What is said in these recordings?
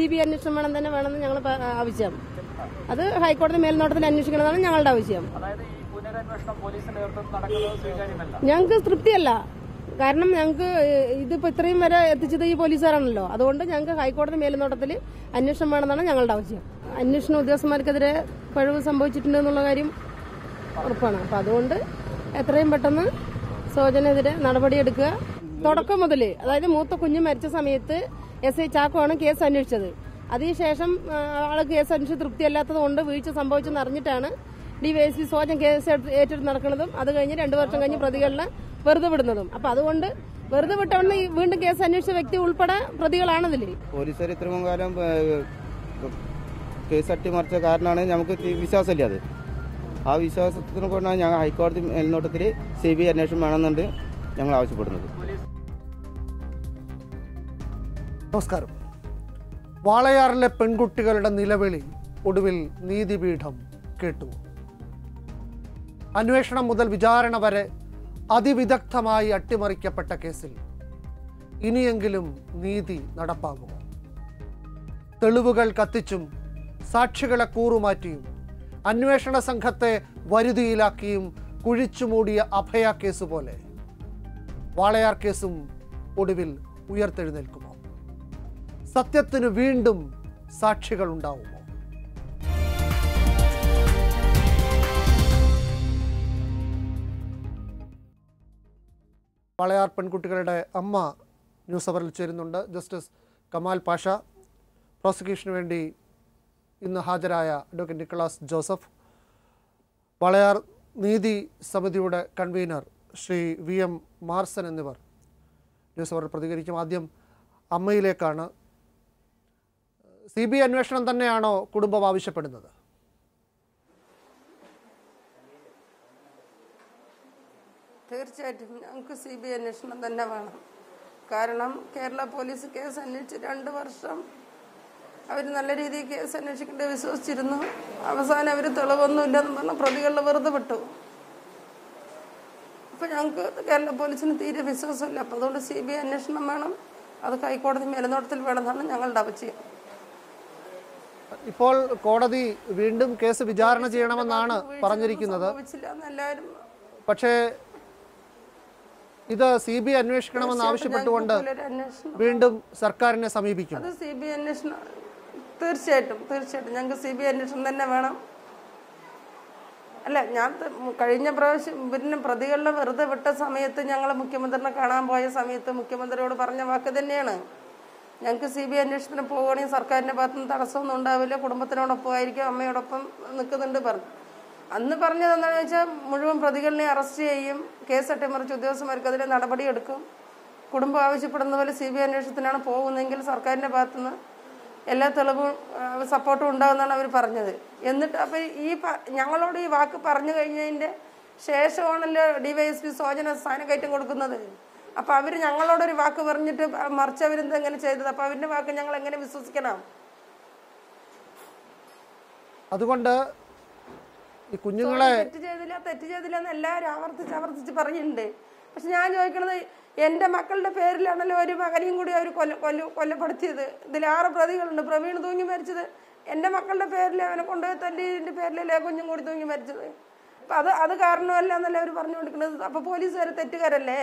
B അന്വേഷണം വേണം തന്നെ വേണമെന്ന് ഞങ്ങൾ ആവശ്യം അത് ഹൈക്കോടതി മേൽനോട്ടത്തിൽ അന്വേഷിക്കണമെന്നാണ് ഞങ്ങളുടെ ആവശ്യം അതായത് ഈ പുനരന്വേഷണം പോലീസിന്റെ നേതൃത്വത്തിൽ നടക്കുന്നത് സ്വീകാര്യമല്ല ഞങ്ങൾക്ക് തൃപ്തിയല്ല കാരണം ഞങ്ങൾക്ക് ഇതിപ്പോ ഇത്രയും വരെ എത്തിച്ചത് ഈ പോലീസുകാരാണല്ലോ അതുകൊണ്ട് ഞങ്ങൾക്ക് ഹൈക്കോടതി മേൽനോട്ടത്തിൽ അന്വേഷണം വേണമെന്നാണ് ഞങ്ങളുടെ ആവശ്യം അന്വേഷണ ഉദ്യോഗസ്ഥന്മാർക്കെതിരെ പിഴവ് സംഭവിച്ചിട്ടുണ്ട് എന്നുള്ള കാര്യം ഉറപ്പാണ് അപ്പൊ അതുകൊണ്ട് എത്രയും പെട്ടെന്ന് സോജനെതിരെ നടപടിയെടുക്കുക തുടക്കം മുതൽ അതായത് മൂത്ത കുഞ്ഞ് മരിച്ച സമയത്ത് എസ് ഐ ചാക്കോയാണ് കേസ് അന്വേഷിച്ചത് അതിനുശേഷം ആ, ആള് കേസ് അന്വേഷിച്ച് തൃപ്തിയല്ലാത്തത് കൊണ്ട് വീഴ്ച സംഭവിച്ചെന്ന് അറിഞ്ഞിട്ടാണ് ഡിവൈഎസ്പി സോജൻ കേസ് എടുത്ത് ഏറ്റെടുത്ത് നടക്കുന്നതും അത് കഴിഞ്ഞ് രണ്ടു വർഷം കഴിഞ്ഞ് പ്രതികളിനെ വെറുതെ വിടുന്നതും അപ്പൊ അതുകൊണ്ട് വെറുതെ വിട്ടവണ്ണം ഈ വീണ്ടും കേസ് അന്വേഷിച്ച വ്യക്തി ഉൾപ്പെടെ പ്രതികളാണതിൽ പോലീസുകാർ ഇത്രയും കാലം ഏഹ്, കേസ് അട്ടിമറിച്ച കാരണമാണ് നമുക്ക് തി- വിശ്വാസമില്ല അത് ആ വിശ്വാസത്തിന് കൊണ്ടാണ് ഞങ്ങൾ ഹൈക്കോടതി മേൽനോട്ടത്തിൽ സി ബി ഐ അന്വേഷണം വേണമെന്നുണ്ട് ഞങ്ങൾ ആവശ്യപ്പെടുന്നത് നമസ്കാരം വാളയാറിലെ പെൺകുട്ടികളുടെ നിലവിളി ഒടുവിൽ നീതിപീഠം കേട്ടു അന്വേഷണം മുതൽ വിചാരണ വരെ അതിവിദഗ്ധമായി അട്ടിമറിക്കപ്പെട്ട കേസിൽ ഇനിയെങ്കിലും നീതി നടപ്പാകുമോ തെളിവുകൾ കത്തിച്ചും സാക്ഷികളെ കൂറുമാറ്റിയും അന്വേഷണ സംഘത്തെ വരുതിയിലാക്കിയും കുഴിച്ചുമൂടിയ അഭയ കേസ് പോലെ വാളയാർ കേസും ഒടുവിൽ ഉയർത്തെഴുന്നേൽക്കുമോ സത്യത്തിന് വീണ്ടും സാക്ഷികൾ ഉണ്ടാവുമോ വാളയാർ പെൺകുട്ടികളുടെ അമ്മ ന്യൂസ് അവറിൽ ചേരുന്നുണ്ട് ജസ്റ്റിസ് കമാൽ പാഷ പ്രോസിക്യൂഷന് വേണ്ടി ഇന്ന് ഹാജരായ അഡ്വക്കേറ്റ് നിക്കോളാസ് ജോസഫ് വളയാർ നീതി സമിതിയുടെ convener Shri V M Marson എന്നിവർ ന്യൂസ് അവർ പ്രതികരിക്കും ആദ്യം അമ്മയിലേക്കാണ് സി ബി ഐ അന്വേഷണം തന്നെയാണോ കുടുംബം ആവശ്യപ്പെടുന്നത് തീർച്ചയായിട്ടും ഞങ്ങൾക്ക് സി ബി ഐ അന്വേഷണം തന്നെ വേണം കാരണം കേരള പോലീസ് കേസ് അന്വേഷിച്ച് രണ്ട് വർഷം അവർ നല്ല രീതിയിൽ കേസ് അന്വേഷിക്കേണ്ടത് വിശ്വസിച്ചിരുന്നു അവസാനം അവർ തെളിവൊന്നുമില്ലെന്ന് പറഞ്ഞ് പ്രതികളിൽ വെറുതെ വിട്ടു അപ്പം ഞങ്ങൾക്ക് കേരള പോലീസിന് തീരെ വിശ്വാസമില്ല അപ്പം അതുകൊണ്ട് സി ബി ഐ അന്വേഷണം വേണം അത് ഹൈക്കോടതി മേൽനോട്ടത്തിൽ വേണമെന്നാണ് ഞങ്ങളുടെ അപചയം ഇപ്പോൾ കോടതി വീണ്ടും കേസ് വിചാരണ ചെയ്യണമെന്നാണ് പറഞ്ഞിരിക്കുന്നത് സംഭവിച്ചില്ല എന്ന് എല്ലാവരും പക്ഷേ ഇത് സി ബി ഐ അന്വേഷിക്കണമെന്ന് ആവശ്യപ്പെട്ടുകൊണ്ട് ഒരു അന്വേഷണം വീണ്ടും സർക്കാരിനെ സമീപിക്കും അത് സി ബി ഐ അന്വേഷണം തീർച്ചയായിട്ടും തീർച്ചയായിട്ടും ഞങ്ങൾക്ക് സി ബി ഐ അന്വേഷണം തന്നെ വേണം അല്ല ഞാൻ ത- കഴിഞ്ഞ പ്രാവശ്യം പിന്നെ പ്രതികളിലെ വെറുതെ വിട്ട സമയത്ത് ഞങ്ങൾ മുഖ്യമന്ത്രിനെ കാണാൻ പോയ സമയത്ത് മുഖ്യമന്ത്രിയോട് പറഞ്ഞ വാക്ക് തന്നെയാണ് ഞങ്ങൾക്ക് സി ബി ഐ അന്വേഷണത്തിന് പോവുകയാണെങ്കിൽ സർക്കാരിൻ്റെ ഭാഗത്തു നിന്ന് തടസ്സമൊന്നും ഉണ്ടാവില്ല കുടുംബത്തിനോടൊപ്പം ആയിരിക്കും അമ്മയോടൊപ്പം നിൽക്കുന്നുണ്ട് പറഞ്ഞു അന്ന് പറഞ്ഞത് എന്താണെന്ന് വെച്ചാൽ മുഴുവൻ പ്രതികളിനെ അറസ്റ്റ് ചെയ്യും കേസ് അട്ടിമറിച്ച് ഉദ്യോഗസ്ഥന്മാർക്കെതിരെ നടപടിയെടുക്കും കുടുംബം ആവശ്യപ്പെടുന്ന പോലെ സി ബി ഐ അന്വേഷണത്തിനാണ് പോകുന്നതെങ്കിൽ സർക്കാരിൻ്റെ ഭാഗത്തുനിന്ന് എല്ലാ തെളിവും സപ്പോർട്ടും ഉണ്ടാകുമെന്നാണ് അവർ പറഞ്ഞത് എന്നിട്ട് അപ്പം ഈ പ- ഞങ്ങളോട് ഈ വാക്ക് പറഞ്ഞു കഴിഞ്ഞതിൻ്റെ ശേഷമാണല്ലോ ഡിവൈഎസ്പി സോജന സ്ഥാനക്കയറ്റം കൊടുക്കുന്നത് അപ്പം അവർ ഞങ്ങളോടൊരു വാക്ക് പറഞ്ഞിട്ട് മറിച്ചവരെന്ത് എങ്ങനെ ചെയ്തത് അപ്പം അവരുടെ വാക്ക് ഞങ്ങൾ എങ്ങനെ വിശ്വസിക്കണം അതുകൊണ്ട് ഈ കുഞ്ഞുങ്ങളെ തെറ്റ് ചെയ്തില്ല തെറ്റ് ചെയ്തില്ല എന്ന് എല്ലാവരും ആവർത്തിച്ച് ആവർത്തിച്ച് പറയുന്നുണ്ട് പക്ഷെ ഞാൻ ചോദിക്കണത് എൻ്റെ മക്കളുടെ പേരിലാണല്ലോ ഒരു മകനെയും കൂടി അവർ കൊല്ല കൊല്ല കൊല്ലപ്പെടുത്തിയത് ഇതിൽ ആറ് പ്രതികളുണ്ട് പ്രവീൺ തൂങ്ങി മരിച്ചത് എൻ്റെ മക്കളുടെ പേരിൽ അവനെ കൊണ്ടുപോയി തല്ലിൻ്റെ പേരിലല്ലേ കുഞ്ഞും കൂടി തൂങ്ങി മരിച്ചത് അപ്പം അത് അത് കാരണമല്ല എന്നല്ലേ അവർ പറഞ്ഞുകൊണ്ടിരിക്കുന്നത് അപ്പോൾ പോലീസുകാർ തെറ്റുകാരല്ലേ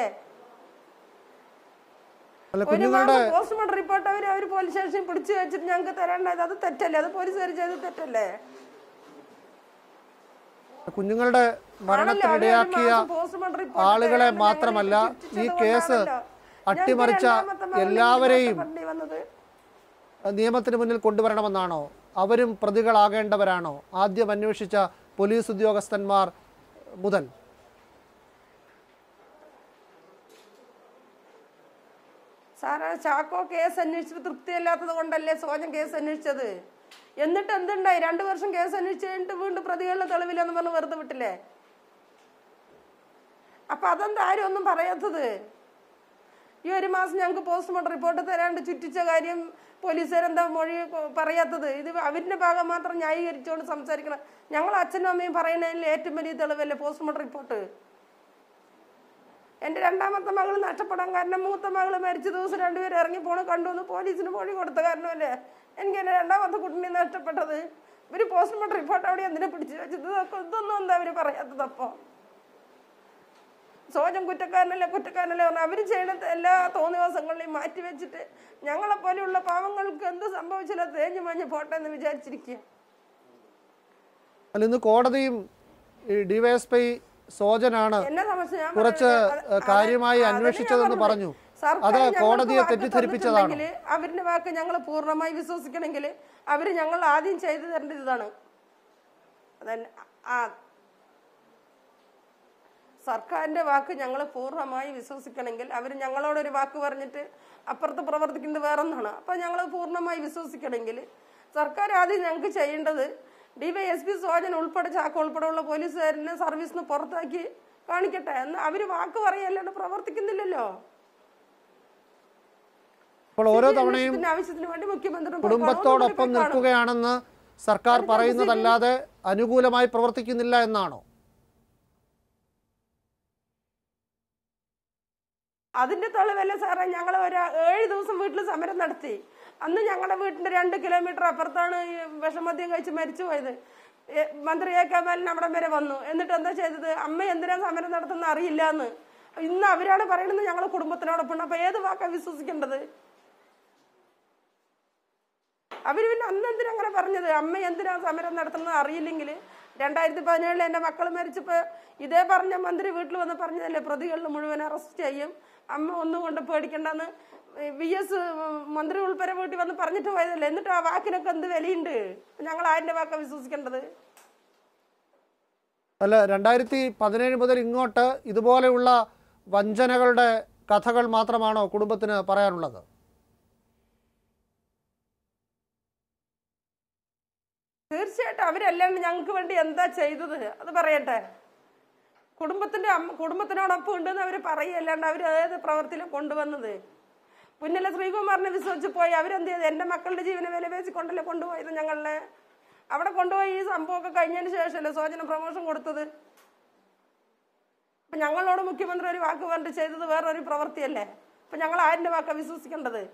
അല്ല ഒരു കുഞ്ഞുങ്ങളുടെ മാസം പോസ്റ്റ്മോർട്ടം റിപ്പോർട്ട് അവർ അവർ പോലീസ് സ്റ്റേഷനിൽ പിടിച്ചു വെച്ചിട്ട് ഞങ്ങൾക്ക് തരേണ്ടത് അത് തെറ്റല്ലേ അത് പോലീസുകാർ ചെയ്ത് തെറ്റല്ലേ കുഞ്ഞുങ്ങളുടെ മരണത്തിനിടയാക്കിയ ആളുകളെ മാത്രമല്ല ഈ കേസ് അട്ടിമറിച്ച എല്ലാവരെയും നിയമത്തിന് മുന്നിൽ കൊണ്ടുവരണമെന്നാണോ അവരും പ്രതികളാകേണ്ടവരാണോ ആദ്യം അന്വേഷിച്ച പോലീസ് ഉദ്യോഗസ്ഥന്മാർ മുതൽ സാറേ ചാക്കോ കേസ് അന്വേഷിച്ചിട്ട് തൃപ്തിയല്ലാത്തത് കൊണ്ടല്ലേ സോജൻ കേസ് അന്വേഷിച്ചത് എന്നിട്ട് എന്തുണ്ടായി രണ്ടു വർഷം കേസ് അന്വേഷിച്ച് കഴിഞ്ഞിട്ട് വീണ്ടും പ്രതികളുടെ തെളിവില്ലെന്ന് പറഞ്ഞ് വെറുതെ വിട്ടില്ലേ അപ്പൊ അതെന്താ ആരും ഒന്നും പറയാത്തത് ഈ ഒരു മാസം ഞങ്ങൾക്ക് പോസ്റ്റ്മോർട്ടം റിപ്പോർട്ട് തരാണ്ട് ചുറ്റിച്ച കാര്യം പോലീസുകാരെന്താ മൊഴി കൊ- പറയാത്തത് ഇത് അവരുടെ ഭാഗം മാത്രം ന്യായീകരിച്ചുകൊണ്ട് സംസാരിക്കണം ഞങ്ങൾ അച്ഛനും അമ്മയും പറയുന്നതിൽ ഏറ്റവും വലിയ തെളിവല്ലേ പോസ്റ്റ്മോർട്ടം റിപ്പോർട്ട് എൻ്റെ രണ്ടാമത്തെ മകൾ നഷ്ടപ്പെടാൻ കാരണം മൂത്ത മകൾ മരിച്ച ദിവസം രണ്ടുപേരും ഇറങ്ങി പോണ കണ്ടു എന്ന് പോലീസിന് മൊഴി കൊടുത്ത കാരണമല്ലേ എനിക്ക് എൻ്റെ രണ്ടാമത്തെ കുട്ടിനെ നഷ്ടപ്പെട്ടത് ഇവര് പോസ്റ്റ്മോർട്ടം റിപ്പോർട്ട് അവിടെ എന്തിനാ പിടിച്ചു വെച്ചത് ഇതൊക്കെ ഇതൊന്നും എന്താ അവര് പറയാത്തത് അപ്പോ സോജൻ കുറ്റക്കാരനല്ലേ കുറ്റക്കാരനല്ലേ പറഞ്ഞു അവർ ചെയ്യുന്ന എല്ലാ തോന്നിവാസങ്ങളെയും മാറ്റി വെച്ചിട്ട് ഞങ്ങളെ പോലെയുള്ള പാവങ്ങൾക്ക് എന്ത് സംഭവിച്ചില്ല തേഞ്ഞു മഞ്ഞ് പോട്ടെ എന്ന് വിചാരിച്ചിരിക്കുക അല്ല ഇന്ന് കോടതിയും ഈ ഡിവൈഎസ്പി സോജനാണ് എന്നെ സംബന്ധിച്ച് ഞാൻ കുറച്ച് പറയുന്നത് അത് അത് അന്വേഷിച്ചതെന്ന് അതന്നെ ഞാൻ പറഞ്ഞിട്ടുണ്ടെന്ന് പറഞ്ഞത്. പറഞ്ഞു. സർക്കാർ അത് ഞങ്ങൾക്ക് കോടതിയെ വാക്ക് തെറ്റിദ്ധരിപ്പിച്ചതാണോ? തന്നിട്ടുണ്ടെങ്കില് അവരുടെ വാക്ക് ഞങ്ങൾ പൂർണ്ണമായി വിശ്വസിക്കണമെങ്കിൽ അവർ ഞങ്ങൾ ആദ്യം ചെയ്തു തരേണ്ടത് ഇതാണ് അതന്നെ ആ സർക്കാരിന്റെ വാക്ക് ഞങ്ങൾ പൂർണ്ണമായി വിശ്വസിക്കണമെങ്കിൽ അവർ ഞങ്ങളോടൊരു വാക്ക് പറഞ്ഞിട്ട് അപ്പുറത്ത് പ്രവർത്തിക്കുന്നത് വേറൊന്നാണ് അപ്പൊ ഞങ്ങൾ പൂർണ്ണമായി വിശ്വസിക്കണമെങ്കിൽ സർക്കാർ ആദ്യം ഞങ്ങൾക്ക് ചെയ്യേണ്ടത് ഡിവൈഎസ്പി സോജൻ ഉൾപ്പെടെ ചാക്ക ഉൾപ്പെടെയുള്ള പോലീസുകാരനെ സർവീസിൽ നിന്ന് പുറത്താക്കി കാണിക്കട്ടെ എന്ന് അവര് വാക്ക് പറയല്ലാണ്ട് പ്രവർത്തിക്കുന്നില്ലല്ലോ അപ്പോൾ ഓരോ CBI തവണയും അന്വേഷണത്തിന്റെ ആവശ്യത്തിന് വേണ്ടി മുഖ്യമന്ത്രി കുടുംബത്തോടൊപ്പം നിൽക്കുകയാണെന്ന് സർക്കാർ പറയുന്നതല്ലാതെ അനുകൂലമായി പ്രവർത്തിക്കുന്നില്ല എന്നാണോ അതിന്റെ തെളിവല്ല സാറേ ഞങ്ങൾ ഒരു ഏഴ് ദിവസം വീട്ടിൽ സമരം നടത്തി അന്ന് ഞങ്ങളുടെ വീട്ടിന്റെ രണ്ട് കിലോമീറ്റർ അപ്പുറത്താണ് ഈ വിഷമദ്യം കഴിച്ച് മരിച്ചു പോയത് എ- മന്ത്രി എ കമാലിന് അവിടെ വരെ വന്നു എന്നിട്ട് എന്താ ചെയ്തത് അമ്മ എന്തിനാ സമരം നടത്തുന്ന അറിയില്ല എന്ന് ഇന്ന് അവരാണ് പറയുന്നത് ഞങ്ങൾ കുടുംബത്തിനോടൊപ്പം അപ്പൊ ഏത് വാക്കാ വിശ്വസിക്കേണ്ടത് അവര് പിന്നെ അന്ന് എന്തിനാ അങ്ങനെ പറഞ്ഞത് അമ്മ എന്തിനാ സമരം നടത്തുന്നത് അറിയില്ലെങ്കിൽ രണ്ടായിരത്തി പതിനേഴിൽ എന്റെ മക്കൾ മരിച്ചപ്പോ ഇതേ പറഞ്ഞ മന്ത്രി വീട്ടിൽ വന്ന് പറഞ്ഞതല്ലേ പ്രതികളിൽ മുഴുവൻ അറസ്റ്റ് ചെയ്യും അമ്മ ഒന്നും കൊണ്ട് പേടിക്കണ്ടെന്ന് വി എസ് മന്ത്രി ഉൾപ്പെടെ വീട്ടിൽ വന്ന് പറഞ്ഞിട്ട് പോയതല്ലേ എന്നിട്ട് ആ വാക്കിനൊക്കെ എന്ത് വിലയുണ്ട് ഞങ്ങൾ ആരുടെ വാക്കാ വിശ്വസിക്കേണ്ടത് അല്ല രണ്ടായിരത്തി പതിനേഴ് മുതൽ ഇങ്ങോട്ട് ഇതുപോലെയുള്ള വഞ്ചനകളുടെ കഥകൾ മാത്രമാണോ കുടുംബത്തിന് പറയാനുള്ളത് തീർച്ചയായിട്ടും അവരല്ലാണ്ട് ഞങ്ങൾക്ക് വേണ്ടി എന്താ ചെയ്തത് അത് പറയട്ടെ കുടുംബത്തിന്റെ അമ്മ കുടുംബത്തിനോടൊപ്പം ഉണ്ടെന്ന് അവർ പറയല്ലാണ്ട് അവർ ഏത് പ്രവൃത്തിയിലും കൊണ്ടുവന്നത് പുന്നല ശ്രീകുമാറിനെ വിശ്വസിച്ച് പോയി അവരെന്ത് ചെയ്ത് എന്റെ മക്കളുടെ ജീവനെ വില കൊണ്ടല്ലേ കൊണ്ടുപോയത് ഞങ്ങളെ അവിടെ കൊണ്ടുപോയി ഈ സംഭവമൊക്കെ കഴിഞ്ഞതിന് ശേഷമല്ലേ സോജന പ്രൊമോഷൻ കൊടുത്തത് അപ്പൊ ഞങ്ങളോട് മുഖ്യമന്ത്രി ഒരു വാക്ക് പറഞ്ഞിട്ട് ചെയ്തത് വേറൊരു പ്രവൃത്തിയല്ലേ അപ്പൊ ഞങ്ങൾ ആരിന്റെ വാക്കാ വിശ്വസിക്കേണ്ടത്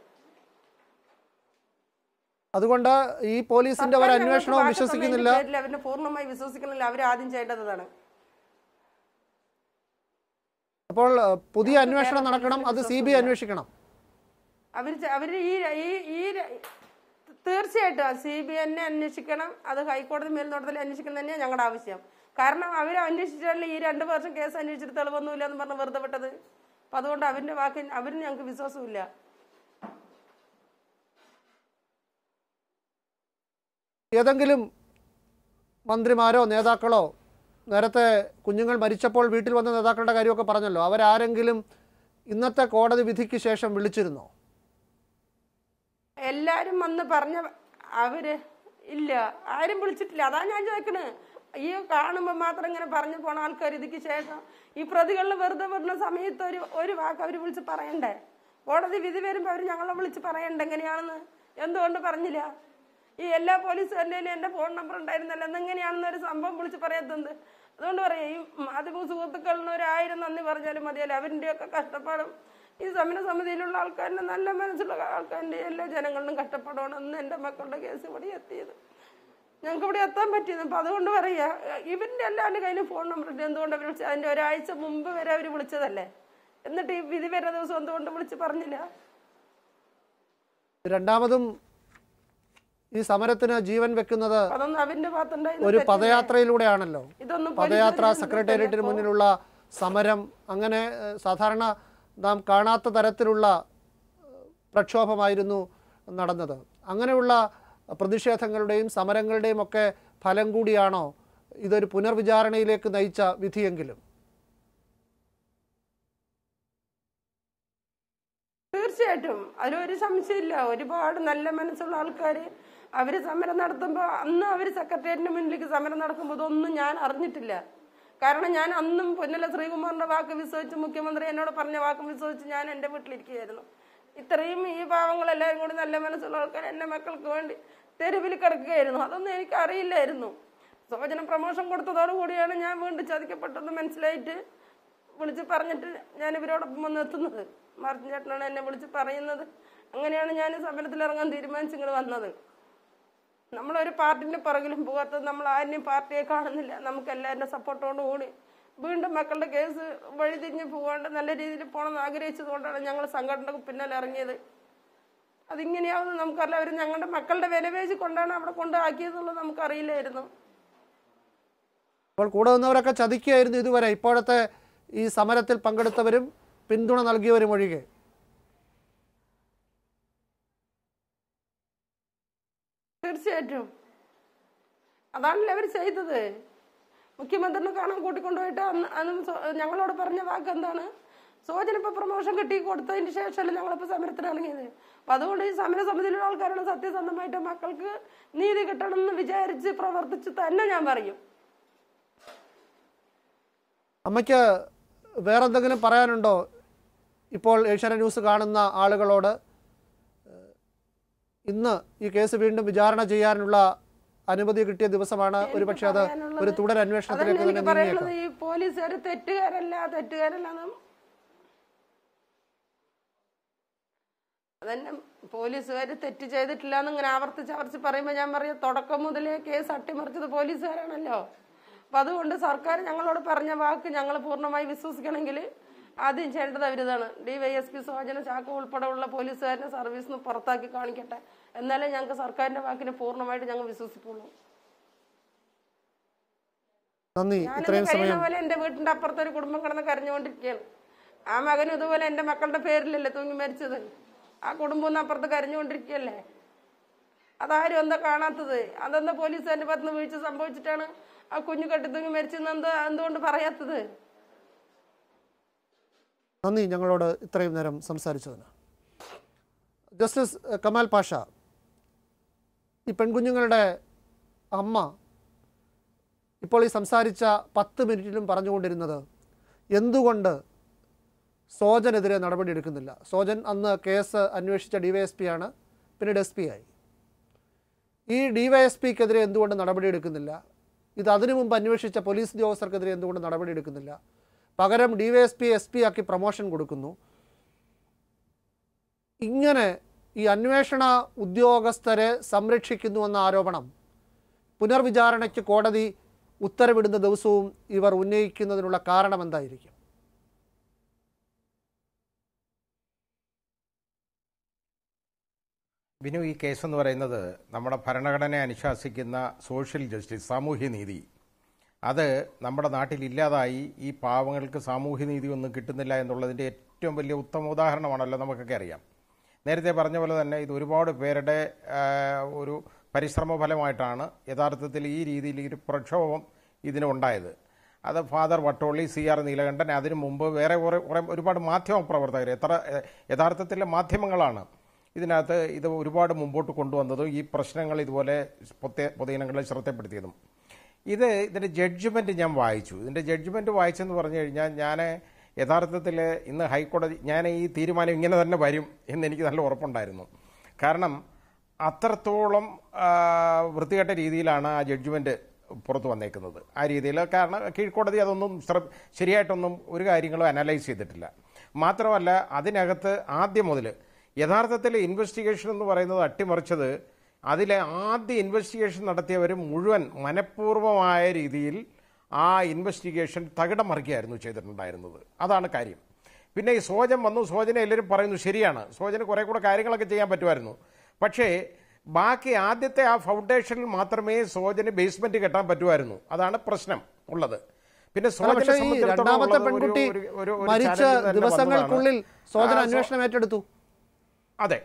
അതുകൊണ്ട് ഈ പോലീസിന്റെ ഒരു സർക്കാർ ഞങ്ങൾക്ക് അന്വേഷണവും വാക്ക് വിശ്വസിക്കുന്നില്ല തന്നതിന്റെ പേരിൽ അവരിനെ പൂർണ്ണമായി വിശ്വസിക്കുന്നില്ല അവർ ആദ്യം ചെയ്യേണ്ടതാണ് അപ്പോൾ ഏഹ്, പുതിയ അന്വേഷണം നടക്കണം അത് സി ബി ഐ അന്വേഷിക്കണം അവർ അവർ ഈ ഈ ഈ തീർച്ചയായിട്ടും സി ബി എന്നെ അന്വേഷിക്കണം അത് ഹൈക്കോടതി മേൽനോട്ടത്തിൽ അന്വേഷിക്കണം തന്നെയാണ് ഞങ്ങളുടെ ആവശ്യം കാരണം അവർ അന്വേഷിച്ചാലേ ഈ രണ്ട് വർഷം കേസ് അന്വേഷിച്ചിട്ട് തെളിവൊന്നുമില്ല എന്ന് പറഞ്ഞ് വെറുതെ വിട്ടത് അപ്പൊ അതുകൊണ്ട് അവരുടെ വാക്ക് അവരിന് ഞങ്ങൾക്ക് വിശ്വാസമില്ല ഏതെങ്കിലും മന്ത്രിമാരോ നേതാക്കളോ നേരത്തെ കുഞ്ഞുങ്ങൾ മരിച്ചപ്പോൾ വീട്ടിൽ വന്ന നേതാക്കളുടെ കാര്യമൊക്കെ പറഞ്ഞല്ലോ അവരാരെങ്കിലും ഇന്നത്തെ കോടതി വിധിക്ക് ശേഷം വിളിച്ചിരുന്നോ എല്ലാരും വന്ന് പറഞ്ഞ അവര് ഇല്ല ആരും വിളിച്ചിട്ടില്ല അതാ ഞാൻ ചോദിക്കണേ ഈ കാണുമ്പോൾ മാത്രം ഇങ്ങനെ പറഞ്ഞു പോണ ആൾക്കാർ ഇതിക്ക് ശേഷം ഈ പ്രതികളിൽ വെറുതെ വരുന്ന സമയത്ത് ഒരു ഒരു വാക്ക് അവർ വിളിച്ച് പറയണ്ടേ കോടതി വിധി വരുമ്പോൾ അവർ ഞങ്ങളെ വിളിച്ച് പറയണ്ട എങ്ങനെയാണെന്ന് എന്തുകൊണ്ട് പറഞ്ഞില്ല ഈ എല്ലാ പോലീസുകാരുടെയും എന്റെ ഫോൺ നമ്പർ ഉണ്ടായിരുന്നല്ലോ എന്നെങ്ങനെയാണെന്ന് ഒരു സംഭവം വിളിച്ച് പറയാത്തത് അതുകൊണ്ട് പറയാം ഈ മാധ്യമ സുഹൃത്തുക്കളിന് ഒരു ആയിരം നന്ദി പറഞ്ഞാലും മതിയല്ലോ അവരിൻ്റെയൊക്കെ കഷ്ടപ്പാടും ഈ സമര സമിതിയിലുള്ള ആൾക്കാരിന്റെ നല്ല മനസ്സുള്ള ആൾക്കാരുടെ എല്ലാ ജനങ്ങളിലും കഷ്ടപ്പാടാണ് അന്ന് എൻ്റെ മക്കളുടെ കേസ് ഇവിടെ എത്തിയത് ഞങ്ങൾക്ക് ഇവിടെ എത്താൻ പറ്റിയത് അപ്പൊ അതുകൊണ്ട് പറയാ ഇവരുടെ എല്ലാവരുടെ കയ്യിലും ഫോൺ നമ്പർ ഉണ്ട് എന്തുകൊണ്ട് അവർ വിളിച്ചത് അതിന്റെ ഒരാഴ്ച മുമ്പ് വരെ അവർ വിളിച്ചതല്ലേ എന്നിട്ട് ഈ വിധി വരുന്ന ദിവസം എന്തുകൊണ്ട് വിളിച്ച് പറഞ്ഞില്ല രണ്ടാമതും ഈ സമരത്തിന് ജീവൻ വെക്കുന്നത് അതൊന്നും അവന്റെ ഭാഗത്തുണ്ടായിരുന്ന ഒരു തെറ്റില്ല. പദയാത്രയിലൂടെയാണല്ലോ ഇതൊന്നും പദയാത്ര പോലീസുകാർ സെക്രട്ടേറിയറ്റിന് മുന്നിലുള്ള സമരം അങ്ങനെ ഏഹ്, സാധാരണ നാം കാണാത്ത തരത്തിലുള്ള ഏഹ്, പ്രക്ഷോഭമായിരുന്നു നടന്നത് അങ്ങനെയുള്ള പ്രതിഷേധങ്ങളുടെയും സമരങ്ങളുടെയും ഒക്കെ ഫലം കൂടിയാണോ ഇതൊരു പുനർവിചാരണയിലേക്ക് നയിച്ച വിധിയെങ്കിലും തീർച്ചയായിട്ടും അതിലൊരു സംശയമില്ല ഒരുപാട് നല്ല മനസ്സുള്ള ആൾക്കാർ അവര് സമരം നടത്തുമ്പോൾ അന്ന് അവർ സെക്രട്ടേറിയറ്റിന്റെ മുന്നിലേക്ക് സമരം നടക്കുമ്പോൾ ഇതൊന്നും ഞാൻ അറിഞ്ഞിട്ടില്ല കാരണം ഞാൻ അന്നും പൊന്നല ശ്രീകുമാറിന്റെ വാക്ക് വിശ്വസിച്ച് മുഖ്യമന്ത്രി എന്നോട് പറഞ്ഞ വാക്ക് വിശ്വസിച്ച് ഞാൻ എൻ്റെ വീട്ടിലിരിക്കുകയായിരുന്നു ഇത്രയും ഈ പാവങ്ങളെല്ലാവരും കൂടി നല്ല മനസ്സുള്ള ആൾക്കാർ എൻ്റെ മക്കൾക്ക് വേണ്ടി തെരുവിൽ കിടക്കുകയായിരുന്നു അതൊന്നും എനിക്ക് അറിയില്ലായിരുന്നു സോജന പ്രമോഷൻ കൊടുത്തതോടുകൂടിയാണ് ഞാൻ വീണ്ടും ചതിക്കപ്പെട്ടതെന്ന് മനസ്സിലായിട്ട് വിളിച്ച് പറഞ്ഞിട്ട് ഞാൻ ഇവരോടൊപ്പം വന്ന് എത്തുന്നത് മാർട്ടിൻ ചേട്ടനാണ് എന്നെ വിളിച്ച് പറയുന്നത് അങ്ങനെയാണ് ഞാൻ സമരത്തിൽ ഇറങ്ങാൻ തീരുമാനിച്ച് ഇങ്ങോട്ട് വന്നത് നമ്മളൊരു പാർട്ടിന്റെ പുറകിലും പോകാത്തത് നമ്മൾ ആരെയും പാർട്ടിയെ കാണുന്നില്ല നമുക്ക് എല്ലാവരുടെ സപ്പോർട്ടോട് കൂടി വീണ്ടും മക്കളുടെ കേസ് വഴിതിരിഞ്ഞ് പോകാണ്ട് നല്ല രീതിയിൽ പോകണമെന്ന് ആഗ്രഹിച്ചത് കൊണ്ടാണ് ഞങ്ങൾ സംഘടനക്ക് പിന്നാലെ ഇറങ്ങിയത് അതിങ്ങനെയാവുന്ന നമുക്കറിയില്ല അവർ ഞങ്ങളുടെ മക്കളുടെ വിലപേശി കൊണ്ടാണ് അവിടെ കൊണ്ടാക്കിയതെന്നുള്ളത് നമുക്കറിയില്ലായിരുന്നു അപ്പോൾ കൂടെ നിന്നവരൊക്കെ ചതിക്കുകയായിരുന്നു ഇതുവരെ ഇപ്പോഴത്തെ ഈ സമരത്തിൽ പങ്കെടുത്തവരും പിന്തുണ നൽകിയവരും ഒഴികെ തീർച്ചയായിട്ടും അതാണല്ലോ അവർ ചെയ്തത് മുഖ്യമന്ത്രിനെ കാണാൻ കൂട്ടിക്കൊണ്ടുപോയിട്ട് അന്ന് അന്ന് സോ- ഞങ്ങളോട് പറഞ്ഞ വാക്ക് എന്താണ് സോജന ഇപ്പൊ പ്രൊമോഷൻ കിട്ടി കൊടുത്തതിന് ശേഷമല്ലേ ഞങ്ങളിപ്പോ സമരത്തിന് ഇറങ്ങിയത് അപ്പൊ അതുകൊണ്ട് ഈ സമര സമിതിയിലുള്ള ആൾക്കാരോട് സത്യസന്ധമായിട്ട് മക്കൾക്ക് നീതി കിട്ടണമെന്ന് വിചാരിച്ച് പ്രവർത്തിച്ച് തന്നെ ഞാൻ പറയും അമ്മയ്ക്ക് വേറെന്തെങ്കിലും പറയാനുണ്ടോ ഇപ്പോൾ ഏഷ്യാനെറ്റ് ന്യൂസ് കാണുന്ന ആളുകളോട് ഏഹ്, ഇന്ന് ഈ കേസ് വീണ്ടും വിചാരണ ചെയ്യാനുള്ള അനുമതി കിട്ടിയ ദിവസമാണ് ഒരുപക്ഷെ അത് ഒരു തുടർ അതന്നെ അന്വേഷണത്തിലേക്ക് തന്നെ എനിക്ക് നീങ്ങിയേക്കാം പറയാനുള്ളത് ഈ പോലീസുകാർ തെറ്റുകാരല്ല തെറ്റുകാരല്ല അതന്നെ പോലീസുകാർ തെറ്റ് ചെയ്തിട്ടില്ല എന്ന് ഇങ്ങനെ ആവർത്തിച്ച് ആവർത്തിച്ച് പറയുമ്പോൾ ഞാൻ പറയാം തുടക്കം മുതലേ കേസ് അട്ടിമറിച്ചത് പോലീസുകാരാണല്ലോ അപ്പൊ അതുകൊണ്ട് സർക്കാർ ഞങ്ങളോട് പറഞ്ഞ വാക്ക് ഞങ്ങൾ പൂർണ്ണമായി വിശ്വസിക്കണമെങ്കിൽ ആദ്യം ചെയ്യേണ്ടത് അവരിതാണ് D Y S P Sojan Chacko ഉൾപ്പെടെ ഉള്ള പോലീസുകാരനെ സർവീസിൽ നിന്ന് പുറത്താക്കി കാണിക്കട്ടെ എന്നാലേ ഞങ്ങൾക്ക് സർക്കാരിന്റെ വാക്കിനെ പൂർണ്ണമായിട്ട് ഞങ്ങൾ വിശ്വസിക്കുള്ളൂ നന്ദി ഞാനിന്ന് ഇത്രയും കഴിയുന്ന സമയം പോലെ എന്റെ വീട്ടിന്റെ അപ്പുറത്ത് ഒരു കുടുംബം കിടന്ന് കരഞ്ഞുകൊണ്ടിരിക്കുകയാണ് ആ മകനും ഇതുപോലെ എന്റെ മക്കളുടെ പേരിലല്ലേ തൂങ്ങി മരിച്ചത് ആ കുടുംബം ഒന്ന് അപ്പുറത്ത് കരഞ്ഞുകൊണ്ടിരിക്കുകയല്ലേ അതാരും എന്താ കാണാത്തത് അതെന്താ പോലീസുകാരുടെ ഭാഗത്ത് വീഴ്ച സംഭവിച്ചിട്ടാണ് ആ കുഞ്ഞു കെട്ടി തൂങ്ങി മരിച്ചെന്ന് എന്താ എന്തുകൊണ്ട് പറയാത്തത് നന്ദി ഞങ്ങളോട് ഇത്രയും നേരം സംസാരിച്ചതിന് ജസ്റ്റിസ് എഹ്, കമാൽ പാഷ ഈ പെൺകുഞ്ഞുങ്ങളുടെ അമ്മ ഇപ്പോൾ ഈ സംസാരിച്ച പത്ത് മിനിറ്റിലും പറഞ്ഞുകൊണ്ടിരുന്നത് എന്തുകൊണ്ട് സോജനെതിരെ നടപടിയെടുക്കുന്നില്ല സോജൻ അന്ന് കേസ് അന്വേഷിച്ച ഡിവൈഎസ്പി ആണ് പിന്നീട് എസ് പി ആയി ഈ ഡിവൈഎസ്പിക്കെതിരെ എന്തുകൊണ്ട് നടപടിയെടുക്കുന്നില്ല ഇത് അതിനു മുമ്പ് അന്വേഷിച്ച പോലീസ് ഉദ്യോഗസ്ഥർക്കെതിരെ എന്തുകൊണ്ട് നടപടിയെടുക്കുന്നില്ല പകരം ഡിവൈഎസ്പി എസ് പി ആക്കി പ്രൊമോഷൻ കൊടുക്കുന്നു ഇങ്ങനെ ഈ അന്വേഷണ ഉദ്യോഗസ്ഥരെ സംരക്ഷിക്കുന്നുവെന്ന ആരോപണം പുനർവിചാരണയ്ക്ക് കോടതി ഉത്തരവിടുന്ന ദിവസവും ഇവർ ഉന്നയിക്കുന്നതിനുള്ള കാരണം എന്തായിരിക്കും ബിനു ഈ കേസ് എന്ന് പറയുന്നത് നമ്മുടെ ഭരണഘടനയെ അനുശാസിക്കുന്ന സോഷ്യൽ ജസ്റ്റിസ് സാമൂഹ്യനീതി അത് നമ്മുടെ നാട്ടിൽ ഇല്ലാതായി ഈ പാവങ്ങൾക്ക് സാമൂഹ്യനീതി ഒന്നും കിട്ടുന്നില്ല എന്നുള്ളതിൻ്റെ ഏറ്റവും വലിയ ഉത്തമ ഉദാഹരണമാണല്ലോ നമുക്കൊക്കെ അറിയാം നേരത്തെ പറഞ്ഞ പോലെ തന്നെ ഇത് ഒരുപാട് പേരുടെ ആ, ഒരു പരിശ്രമ ഫലമായിട്ടാണ് യഥാർത്ഥത്തിൽ ഈ രീതിയിൽ ഈ ഒരു പ്രക്ഷോഭം ഇതിനുണ്ടായത് അത് Father Vattoli C R Neelakantan അതിനു മുമ്പ് വേറെ കുറേ കുറേ ഒരുപാട് മാധ്യമ പ്രവർത്തകർ എത്ര യഥാർത്ഥത്തിലെ മാധ്യമങ്ങളാണ് ഇതിനകത്ത് ഇത് ഒരുപാട് മുമ്പോട്ട് കൊണ്ടുവന്നതും ഈ പ്രശ്നങ്ങൾ ഇതുപോലെ പൊത്തേ- പൊതുജനങ്ങളെ ശ്രദ്ധപ്പെടുത്തിയതും ഇത് ഇതിൻ്റെ ജഡ്ജ്മെൻറ്റ് ഞാൻ വായിച്ചു ഇതിൻ്റെ ജഡ്ജ്മെൻറ്റ് വായിച്ചെന്ന് പറഞ്ഞു കഴിഞ്ഞാൽ ഞാൻ യഥാർത്ഥത്തിൽ ഇന്ന് ഹൈക്കോടതി ഞാൻ ഈ തീരുമാനം ഇങ്ങനെ തന്നെ വരും എന്ന് എനിക്ക് നല്ല ഉറപ്പുണ്ടായിരുന്നു കാരണം അത്രത്തോളം ആ, വൃത്തികെട്ട രീതിയിലാണ് ആ ജഡ്ജ്മെൻറ്റ് പുറത്ത് വന്നേക്കുന്നത് ആ രീതിയിൽ കാരണം കീഴ്ക്കോടതി അതൊന്നും ശ്ര- ശരിയായിട്ടൊന്നും ഒരു കാര്യങ്ങളും അനലൈസ് ചെയ്തിട്ടില്ല മാത്രമല്ല അതിനകത്ത് ആദ്യം മുതൽ യഥാർത്ഥത്തിൽ ഇൻവെസ്റ്റിഗേഷൻ എന്ന് പറയുന്നത് അട്ടിമറിച്ചത് അതിലെ ആദ്യ ഇൻവെസ്റ്റിഗേഷൻ നടത്തിയവർ മുഴുവൻ മനഃപൂർവമായ രീതിയിൽ ആ ഇൻവെസ്റ്റിഗേഷൻ തകിടം മറിക്കുകയായിരുന്നു ചെയ്തിട്ടുണ്ടായിരുന്നത് അതാണ് കാര്യം പിന്നെ ഈ സോജൻ വന്നു സോജനെ എല്ലാവരും പറയുന്നു ശരിയാണ് സോജന് കുറെ കൂടെ കാര്യങ്ങളൊക്കെ ചെയ്യാൻ പറ്റുമായിരുന്നു പക്ഷേ ബാക്കി ആദ്യത്തെ ആ ഫൗണ്ടേഷനിൽ മാത്രമേ സോജന് ബേസ്മെന്റ് കെട്ടാൻ പറ്റുമായിരുന്നു അതാണ് പ്രശ്നം ഉള്ളത് പിന്നെ അല്ല, സോജനെ പക്ഷേ ഈ സംബന്ധിച്ചിടത്തോളം രണ്ടാമത്തെ ഉള്ളത് ഒരു- പെൺകുട്ടി ഒരു- ഒരു- ഒരു മരിച്ച challenge തന്നെ ദിവസങ്ങൾക്കുള്ളിൽ വന്നതാണ്. സോദന ആ, സോ- അന്വേഷണം ഏറ്റെടുത്തു അതെ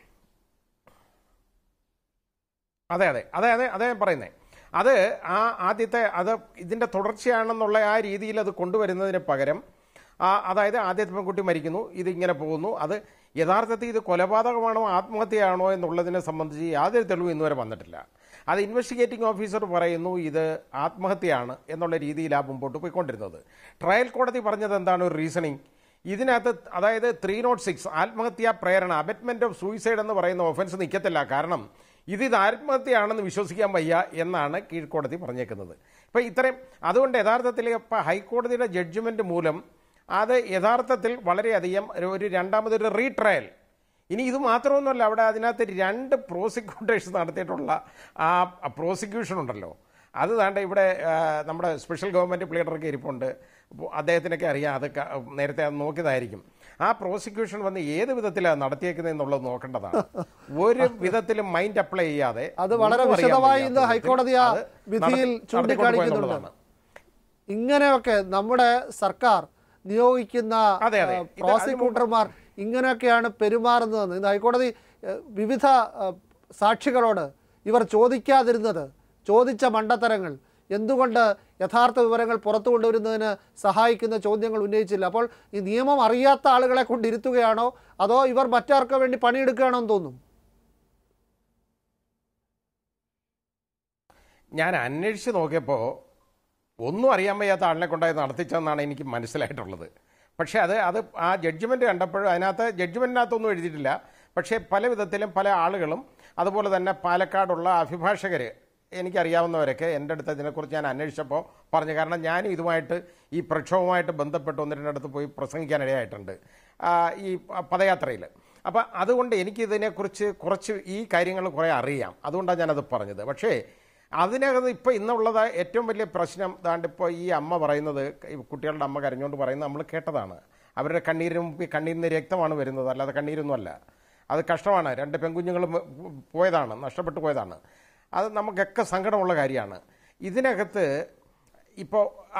അതെ അതെ അതെ അതെ അതെ ഞാൻ പറയുന്നത് അത് ആ ആദ്യത്തെ അത് ഇതിന്റെ തുടർച്ചയാണെന്നുള്ള ആ രീതിയിൽ അത് കൊണ്ടുവരുന്നതിന് പകരം ആ അതായത് ആദ്യത്തെ പെൺകുട്ടി മരിക്കുന്നു ഇതിങ്ങനെ പോകുന്നു അത് യഥാർത്ഥത്തിൽ ഇത് കൊലപാതകമാണോ ആത്മഹത്യയാണോ എന്നുള്ളതിനെ സംബന്ധിച്ച് യാതൊരു തെളിവും ഇന്നുവരെ വന്നിട്ടില്ല അത് ഇൻവെസ്റ്റിഗേറ്റിംഗ് ഓഫീസർ പറയുന്നു ഇത് ആത്മഹത്യയാണ് എന്നുള്ള രീതിയിലാണ് മുമ്പോട്ട് പോയിക്കൊണ്ടിരുന്നത് ട്രയൽ കോടതി പറഞ്ഞത് എന്താണ് ഒരു റീസണിങ് ഇതിനകത്ത് അതായത് ത്രീ നോട്ട് സിക്സ് ആത്മഹത്യാ പ്രേരണ അബറ്റ്മെന്റ് ഓഫ് സൂയിസൈഡ് എന്ന് പറയുന്ന ഒഫൻസ് നിൽക്കത്തില്ല കാരണം ഇത് ഇത് ആത്മഹത്യയാണെന്ന് വിശ്വസിക്കാൻ വയ്യ എന്നാണ് കീഴ്ക്കോടതി പറഞ്ഞേക്കുന്നത് ഇപ്പം ഇത്രയും അതുകൊണ്ട് യഥാർത്ഥത്തിൽ ഇപ്പം ഹൈക്കോടതിയുടെ ജഡ്ജ്മെന്റ് മൂലം അത് യഥാർത്ഥത്തിൽ വളരെയധികം ഒരു- ഒരു രണ്ടാമതൊരു റീട്രയൽ ഇനി ഇത് മാത്രമൊന്നുമല്ല അവിടെ അതിനകത്ത് രണ്ട് പ്രോസിക്യൂട്ടേഴ്സ് നടത്തിയിട്ടുള്ള ആ പ്രോസിക്യൂഷൻ ഉണ്ടല്ലോ അത് താണ്ട ഇവിടെ ആ, നമ്മുടെ സ്പെഷ്യൽ ഗവൺമെൻറ് പ്ലീഡർക്ക് ഇരിപ്പുണ്ട് അപ്പോൾ അദ്ദേഹത്തിനൊക്കെ അറിയാം അത് ക- നേരത്തെ അത് നോക്കിയതായിരിക്കും ആ പ്രോസിക്യൂഷൻ വന്ന് ഏത് വിധത്തിലാണ് നടത്തിയേക്കുന്നത് എന്നുള്ളത് നോക്കേണ്ടതാണ് ഒരു വിധത്തിലും മൈൻഡ് അപ്ലൈ ചെയ്യാതെ അത് വളരെ ഒന്നും അറിയാൻ വിശദമായി ഇന്ന് വയ്യാത്ത ഹൈക്കോടതി ആ അത് വിധിയിൽ നടത്തി- ചൂണ്ടിക്കാണിക്കുന്നുണ്ട് നടത്തിക്കൊണ്ടുപോയെന്നുള്ളതാണ്. ഇങ്ങനെയൊക്കെ നമ്മുടെ സർക്കാർ നിയോഗിക്കുന്ന അതെ, അതെ. ആ, ഇത് പ്രോസിക്യൂട്ടർമാർ ഇങ്ങനെയൊക്കെയാണ് പെരുമാറുന്നതെന്ന് ഇന്ന് ഹൈക്കോടതി ഏഹ്, വിവിധ ആ, സാക്ഷികളോട് ഇവർ ചോദിക്കാതിരുന്നത് ചോദിച്ച മണ്ടത്തരങ്ങൾ എന്തുകൊണ്ട് യഥാർത്ഥ വിവരങ്ങൾ പുറത്തു കൊണ്ടുവരുന്നതിന് സഹായിക്കുന്ന ചോദ്യങ്ങൾ ഉന്നയിച്ചില്ല അപ്പോൾ ഈ നിയമം അറിയാത്ത ആളുകളെ കൊണ്ടിരുത്തുകയാണോ അതോ ഇവർ മറ്റാർക്കോ വേണ്ടി പണിയെടുക്കുകയാണോ എന്ന് തോന്നും ഞാൻ അന്വേഷിച്ച് നോക്കിയപ്പോൾ ഒന്നും അറിയാൻ വയ്യാത്ത ആളിനെ കൊണ്ടായി നടത്തിച്ചതെന്നാണ് എനിക്ക് മനസ്സിലായിട്ടുള്ളത് പക്ഷേ അത് അത് ആ ജഡ്ജ്മെൻറ്റ് കണ്ടപ്പോഴും അതിനകത്ത് ജഡ്ജ്മെൻറ്റിനകത്തൊന്നും എഴുതിയിട്ടില്ല പക്ഷേ പല വിധത്തിലും പല ആളുകളും അതുപോലെ തന്നെ പാലക്കാടുള്ള അഭിഭാഷകർ എനിക്കറിയാവുന്നവരൊക്കെ എൻ്റെ അടുത്ത് ഇതിനെക്കുറിച്ച് ഞാൻ അന്വേഷിച്ചപ്പോൾ പറഞ്ഞു കാരണം ഞാനും ഇതുമായിട്ട് ഈ പ്രക്ഷോഭവുമായിട്ട് ബന്ധപ്പെട്ട് ഒന്ന് രണ്ടിടത്ത് പോയി പ്രസംഗിക്കാനിടയായിട്ടുണ്ട് ആ, ഈ പദയാത്രയിൽ അപ്പോൾ അതുകൊണ്ട് എനിക്കിതിനെക്കുറിച്ച് കുറച്ച് ഈ കാര്യങ്ങൾ കുറേ അറിയാം അതുകൊണ്ടാണ് ഞാനത് പറഞ്ഞത് പക്ഷേ അതിനകത്ത് ഇപ്പോൾ ഇന്നുള്ളത് ഏറ്റവും വലിയ പ്രശ്നം ദാണ്ട് ഇപ്പോൾ ഈ അമ്മ പറയുന്നത് ഈ കുട്ടികളുടെ അമ്മ കരഞ്ഞുകൊണ്ട് പറയുന്നത് നമ്മൾ കേട്ടതാണ് അവരുടെ കണ്ണീരിന് മുമ്പ് കണ്ണീരിന് രക്തമാണ് വരുന്നത് അല്ലാതെ കണ്ണീരൊന്നുമല്ല അത് കഷ്ടമാണ് രണ്ട് പെൺകുഞ്ഞുങ്ങളും പോയതാണ് നഷ്ടപ്പെട്ടു പോയതാണ് അത് നമുക്കൊക്കെ സങ്കടമുള്ള കാര്യമാണ് ഇതിനകത്ത് ഇപ്പോൾ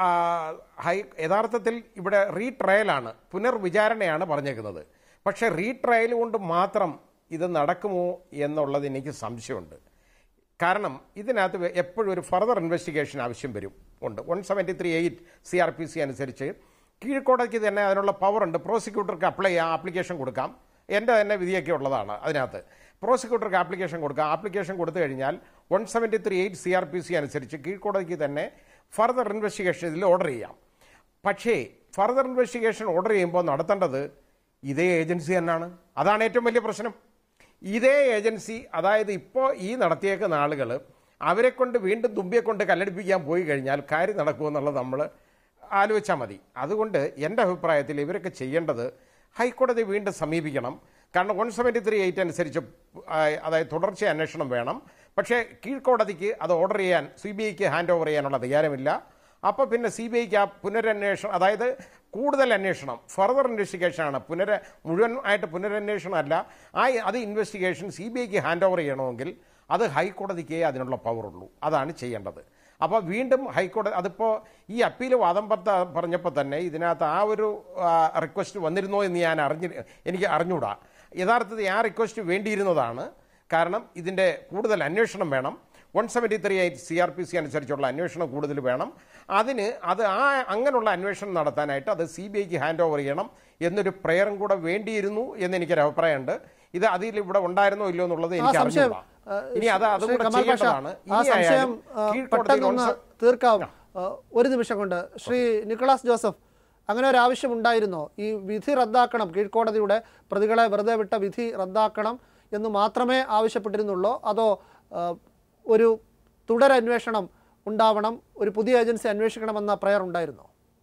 ഹൈ യഥാർത്ഥത്തിൽ ഇവിടെ റീട്രയലാണ് പുനർവിചാരണയാണ് പറഞ്ഞേക്കുന്നത് പക്ഷേ റീട്രയൽ കൊണ്ട് മാത്രം ഇത് നടക്കുമോ എന്നുള്ളത് എനിക്ക് സംശയമുണ്ട് കാരണം ഇതിനകത്ത് വെ- എപ്പോഴും ഒരു ഫർദർ ഇൻവെസ്റ്റിഗേഷൻ ആവശ്യം വരും ഉണ്ട് one seventy three eight C R P C അനുസരിച്ച് കീഴ്ക്കോടതിക്ക് തന്നെ അതിനുള്ള പവർ ഉണ്ട് പ്രോസിക്യൂട്ടർക്ക് അപ്ലൈ ചെയ്യാം ആപ്ലിക്കേഷൻ കൊടുക്കാം എൻ്റെ തന്നെ വിധിയൊക്കെ ഉള്ളതാണ് അതിനകത്ത് പ്രോസിക്യൂട്ടർക്ക് ആപ്ലിക്കേഷൻ കൊടുക്കാം ആപ്ലിക്കേഷൻ കൊടുത്തു കഴിഞ്ഞാൽ one seventy three eight C R P C അനുസരിച്ച് കീഴ്ക്കോടതിക്ക് തന്നെ ഫർദർ ഇൻവെസ്റ്റിഗേഷൻ ഇതിൽ ഓർഡർ ചെയ്യാം പക്ഷേ ഫർദർ ഇൻവെസ്റ്റിഗേഷൻ ഓർഡർ ചെയ്യുമ്പോൾ നടത്തേണ്ടത് ഇതേ ഏജൻസി തന്നെയാണ് അതാണ് ഏറ്റവും വലിയ പ്രശ്നം ഇതേ ഏജൻസി അതായത് ഇപ്പോൾ ഈ നടത്തിയേക്കുന്ന ആളുകൾ അവരെ കൊണ്ട് വീണ്ടും തുമ്പിയെ കൊണ്ട് കല്ലടിപ്പിക്കാൻ പോയി കഴിഞ്ഞാൽ കാര്യം നടക്കുമെന്നുള്ളത് നമ്മൾ ആലോചിച്ചാൽ മതി അതുകൊണ്ട് എൻ്റെ അഭിപ്രായത്തിൽ ഇവരൊക്കെ ചെയ്യേണ്ടത് ഹൈക്കോടതി വീണ്ടും സമീപിക്കണം കാരണം വൺ സെവൻറ്റി ത്രീ എയ്റ്റ് അനുസരിച്ച് ആ, അതായത് തുടർച്ച അന്വേഷണം വേണം പക്ഷേ കീഴ്ക്കോടതിക്ക് അത് ഓർഡർ ചെയ്യാൻ സി ബി ഐക്ക് ഹാൻഡ് ഓവർ ചെയ്യാനുള്ള അധികാരമില്ല അപ്പോൾ പിന്നെ സി ബി ഐക്ക് ആ പുനരന്വേഷണം അതായത് കൂടുതൽ അന്വേഷണം ഫർദർ ഇൻവെസ്റ്റിഗേഷൻ ആണ് പുനര മുഴുവൻ ആയിട്ട് പുനരന്വേഷണം അല്ല ആ അത് ഇൻവെസ്റ്റിഗേഷൻ സി ബി ഐക്ക് ഹാൻഡ് ഓവർ ചെയ്യണമെങ്കിൽ അത് ഹൈക്കോടതിക്കേ അതിനുള്ള പവർ ഉള്ളൂ അതാണ് ചെയ്യേണ്ടത് അപ്പോൾ വീണ്ടും ഹൈക്കോടതി അതിപ്പോൾ ഈ അപ്പീൽ വാദം പത്ത പറഞ്ഞപ്പോൾ തന്നെ ഇതിനകത്ത് ആ ഒരു റിക്വസ്റ്റ് വന്നിരുന്നോ എന്ന് ഞാൻ അറിഞ്ഞി എനിക്ക് അറിഞ്ഞൂടാ യഥാർത്ഥത്തിൽ ആ റിക്വസ്റ്റ് വേണ്ടിയിരുന്നതാണ് കാരണം ഇതിൻ്റെ കൂടുതൽ അന്വേഷണം വേണം one seventy three eight C R P C അനുസരിച്ചുള്ള അന്വേഷണം കൂടുതൽ വേണം അതിന് അത് ആ അങ്ങനെയുള്ള അന്വേഷണം നടത്താനായിട്ട് അത് സി ബി ഐക്ക് ഹാൻഡ് ഓവർ ചെയ്യണം എന്നൊരു പ്രയറും കൂടെ വേണ്ടിയിരുന്നു എന്ന് എനിക്കൊരു അഭിപ്രായമുണ്ട് ഇത് അതിൽ ഇവിടെ ഉണ്ടായിരുന്നോ ഇല്ലയോ എന്നുള്ളത് ആ എനിക്ക് സംശയം അറിഞ്ഞൂടാ ആ, ഇനി അത് ശ്രീ അതുകൂടെ കമാൽ പാഷ, ചെയ്യേണ്ടതാണ് ആ ഇനി സംശയം ആയാലും ആ, കീഴ്ക്കോടതിയിൽ പെട്ടെന്നൊന്ന് ഒന്ന് തീർക്കാം ആ, ഒരു നിമിഷം കൊണ്ട് ശ്രീ നിക്കോളാസ് ജോസഫ് അങ്ങനെ ഒരു ആവശ്യം ഉണ്ടായിരുന്നോ ഈ വിധി റദ്ദാക്കണം കീഴ്ക്കോടതിയുടെ പ്രതികളെ വെറുതെ വിട്ട വിധി റദ്ദാക്കണം എന്ന് മാത്രമേ ആവശ്യപ്പെട്ടിരുന്നുള്ളൂ അതോ ആ, ഒരു തുടരന്വേഷണം ഉണ്ടാവണം ഒരു പുതിയ ഏജൻസി അന്വേഷിക്കണമെന്ന പ്രയർ ഉണ്ടായിരുന്നോ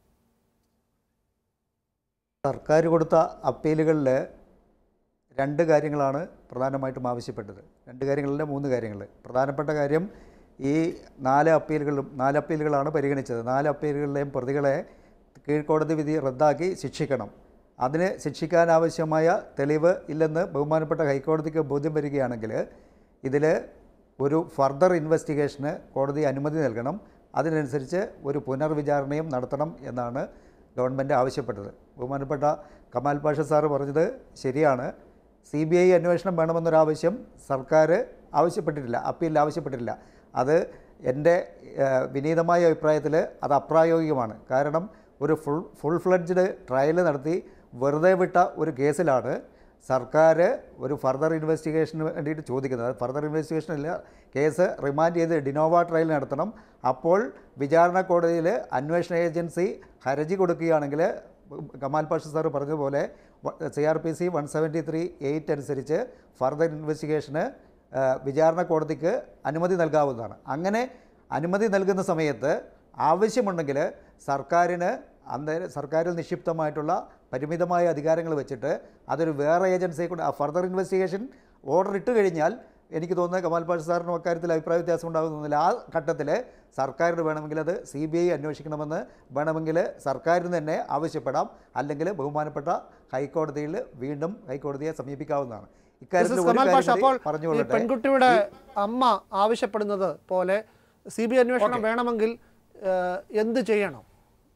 സർക്കാർ കൊടുത്ത അപ്പീലുകളിൽ രണ്ട് കാര്യങ്ങളാണ് പ്രധാനമായിട്ടും ആവശ്യപ്പെട്ടത് രണ്ട് കാര്യങ്ങളിലെ മൂന്ന് കാര്യങ്ങൾ പ്രധാനപ്പെട്ട കാര്യം ഈ നാല് അപ്പീലുകളും നാല് അപ്പീലുകളാണ് പരിഗണിച്ചത് നാല് അപ്പീലുകളിലെയും പ്രതികളെ കീഴ്ക്കോടതി വിധി റദ്ദാക്കി ശിക്ഷിക്കണം അതിന് ശിക്ഷിക്കാനാവശ്യമായ തെളിവ് ഇല്ലെന്ന് ബഹുമാനപ്പെട്ട ഹൈക്കോടതിക്ക് ബോധ്യം വരികയാണെങ്കിൽ ഇതിൽ ഒരു ഫർദർ ഇൻവെസ്റ്റിഗേഷന് കോടതി അനുമതി നൽകണം അതിനനുസരിച്ച് ഒരു പുനർവിചാരണയും നടത്തണം എന്നാണ് ഗവൺമെൻറ് ആവശ്യപ്പെട്ടത് ബഹുമാനപ്പെട്ട കമാൽ പാഷ സാറ് പറഞ്ഞത് ശരിയാണ് സി ബി ഐ അന്വേഷണം വേണമെന്നൊരാവശ്യം സർക്കാർ ആവശ്യപ്പെട്ടിട്ടില്ല അപ്പീലിൽ ആവശ്യപ്പെട്ടിട്ടില്ല അത് എൻ്റെ ഏഹ്, വിനീതമായ അഭിപ്രായത്തിൽ അത് അപ്രായോഗികമാണ് കാരണം ഒരു ഫുൾ ഫുൾ ഫ്ലഡ്ജ്ഡ് ട്രയൽ നടത്തി വെറുതെ വിട്ട ഒരു കേസിലാണ് സർക്കാർ ഒരു ഫർദർ ഇൻവെസ്റ്റിഗേഷന് വേണ്ടിയിട്ട് ചോദിക്കുന്നത് ഫർദർ ഇൻവെസ്റ്റിഗേഷൻ ഇല്ല കേസ് റിമാൻഡ് ചെയ്ത് ഡിനോവ ട്രയൽ നടത്തണം അപ്പോൾ വിചാരണ കോടതിയിൽ അന്വേഷണ ഏജൻസി ഹർജി കൊടുക്കുകയാണെങ്കിൽ കമാൽ പാഷ സാർ പറഞ്ഞതുപോലെ C R P C one seventy three eight അനുസരിച്ച് ഫർദർ ഇൻവെസ്റ്റിഗേഷന് ആ, വിചാരണ കോടതിക്ക് അനുമതി നൽകാവുന്നതാണ് അങ്ങനെ അനുമതി നൽകുന്ന സമയത്ത് ആവശ്യമുണ്ടെങ്കിൽ സർക്കാരിന് അന്നേരം സർക്കാരിൽ നിക്ഷിപ്തമായിട്ടുള്ള പരിമിതമായ അധികാരങ്ങൾ വെച്ചിട്ട് അതൊരു വേറെ ഏജൻസിയെ കൊണ്ട് ആ ഫർദർ ഇൻവെസ്റ്റിഗേഷൻ ഓർഡർ ഇട്ട് കഴിഞ്ഞാൽ എനിക്ക് തോന്നുന്നത് കമാൽ പാഷ സാറിനും അക്കാര്യത്തിൽ അഭിപ്രായ വ്യത്യാസം ഉണ്ടാകുന്നില്ല ആ ഘട്ടത്തിൽ സർക്കാരിന് വേണമെങ്കിൽ അത് സി ബി ഐ അന്വേഷിക്കണമെന്ന് വേണമെങ്കിൽ സർക്കാരിന് തന്നെ ആവശ്യപ്പെടാം അല്ലെങ്കിൽ ബഹുമാനപ്പെട്ട ഹൈക്കോടതിയിൽ വീണ്ടും ഹൈക്കോടതിയെ സമീപിക്കാവുന്നതാണ് ഇക്കാര്യത്തിൽ മിസസ് ഒരു കമാൽ പാഷ കാര്യം അപ്പോൾ കൂടി പറഞ്ഞു ഈ കൊള്ളട്ടെ. പെൺകുട്ടിയുടെ അമ്മ ആവശ്യപ്പെടുന്നത് പോലെ സി ബി അന്വേഷണം വേണമെങ്കിൽ ഏഹ്, എന്ത് ചെയ്യണം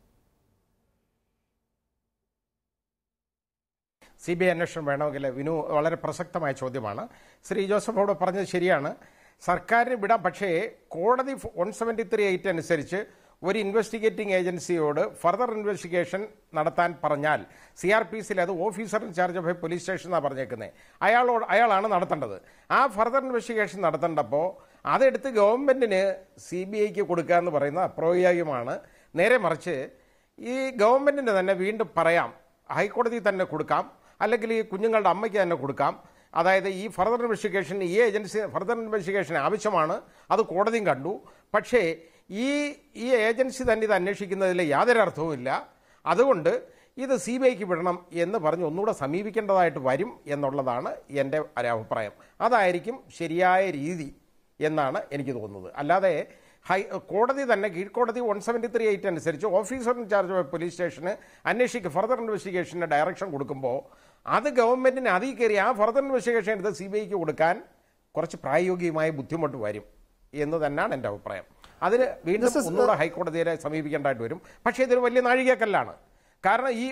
സി ബി ഐ അന്വേഷണം വേണമെങ്കിൽ വിനു വളരെ പ്രസക്തമായ ചോദ്യമാണ് ശ്രീ ജോസഫ് അവിടെ പറഞ്ഞത് ശരിയാണ് സർക്കാരിന് വിടാം പക്ഷേ കോടതി വൺ സെവൻറ്റി ത്രീ എയ്റ്റ് അനുസരിച്ച് ഒരു ഇൻവെസ്റ്റിഗേറ്റിംഗ് ഏജൻസിയോട് ഫർദർ ഇൻവെസ്റ്റിഗേഷൻ നടത്താൻ പറഞ്ഞാൽ സി ആർ പി സിയിൽ അത് officer in charge of a police station എന്നാണ് പറഞ്ഞേക്കുന്നത് അയാളോട് അയാളാണ് നടത്തേണ്ടത് ആ ഫർദർ ഇൻവെസ്റ്റിഗേഷൻ നടത്തേണ്ടപ്പോൾ അതെടുത്ത് ഗവൺമെന്റിന് സി ബി ഐക്ക് കൊടുക്കുക എന്ന് പറയുന്നത് അപ്രായോഗികമാണ് നേരെ മറിച്ച് ഈ ഗവൺമെന്റിന് തന്നെ വീണ്ടും പറയാം ഹൈക്കോടതി തന്നെ കൊടുക്കാം അല്ലെങ്കിൽ ഈ കുഞ്ഞുങ്ങളുടെ അമ്മയ്ക്ക് തന്നെ കൊടുക്കാം അതായത് ഈ ഫർദർ ഇൻവെസ്റ്റിഗേഷൻ ഈ ഏജൻസി ഫർദർ ഇൻവെസ്റ്റിഗേഷൻ ആവശ്യമാണ് അത് കോടതിയും കണ്ടു പക്ഷേ ഈ ഈ ഏജൻസി തന്നെ ഇത് അന്വേഷിക്കുന്നതിൽ യാതൊരു അർത്ഥവുമില്ല അതുകൊണ്ട് ഇത് സി ബി ഐക്ക് വിടണം എന്ന് പറഞ്ഞ് ഒന്നുകൂടെ സമീപിക്കേണ്ടതായിട്ട് വരും എന്നുള്ളതാണ് എൻ്റെ ഒരു അഭിപ്രായം അതായിരിക്കും ശരിയായ രീതി എന്നാണ് എനിക്ക് തോന്നുന്നത് അല്ലാതെ ഹൈ കോടതി തന്നെ കീഴ്ക്കോടതി വൺ സെവൻറ്റി ത്രീ എയ്റ്റ് അനുസരിച്ച് officer in charge of police സ്റ്റേഷന് അന്വേഷിക്കുക ഫർദർ ഇൻവെസ്റ്റിഗേഷന് ഡയറക്ഷൻ കൊടുക്കുമ്പോൾ അത് ഗവൺമെന്റിന് അതിൽ കയറി ആ ഫർദർ ഇൻവെസ്റ്റിഗേഷൻ എടുത്ത് സി ബി ഐക്ക് കൊടുക്കാൻ കുറച്ച് പ്രായോഗികമായ ബുദ്ധിമുട്ട് വരും എന്ന് തന്നെയാണ് എൻ്റെ അഭിപ്രായം അതിന് വീണ്ടും This is- ഒന്നുകൂടെ ഹൈക്കോടതിയെ സമീപിക്കേണ്ടതായിട്ട് വരും പക്ഷേ ഇതൊരു വലിയ നാഴികക്കല്ലാണ് കാരണം ഈ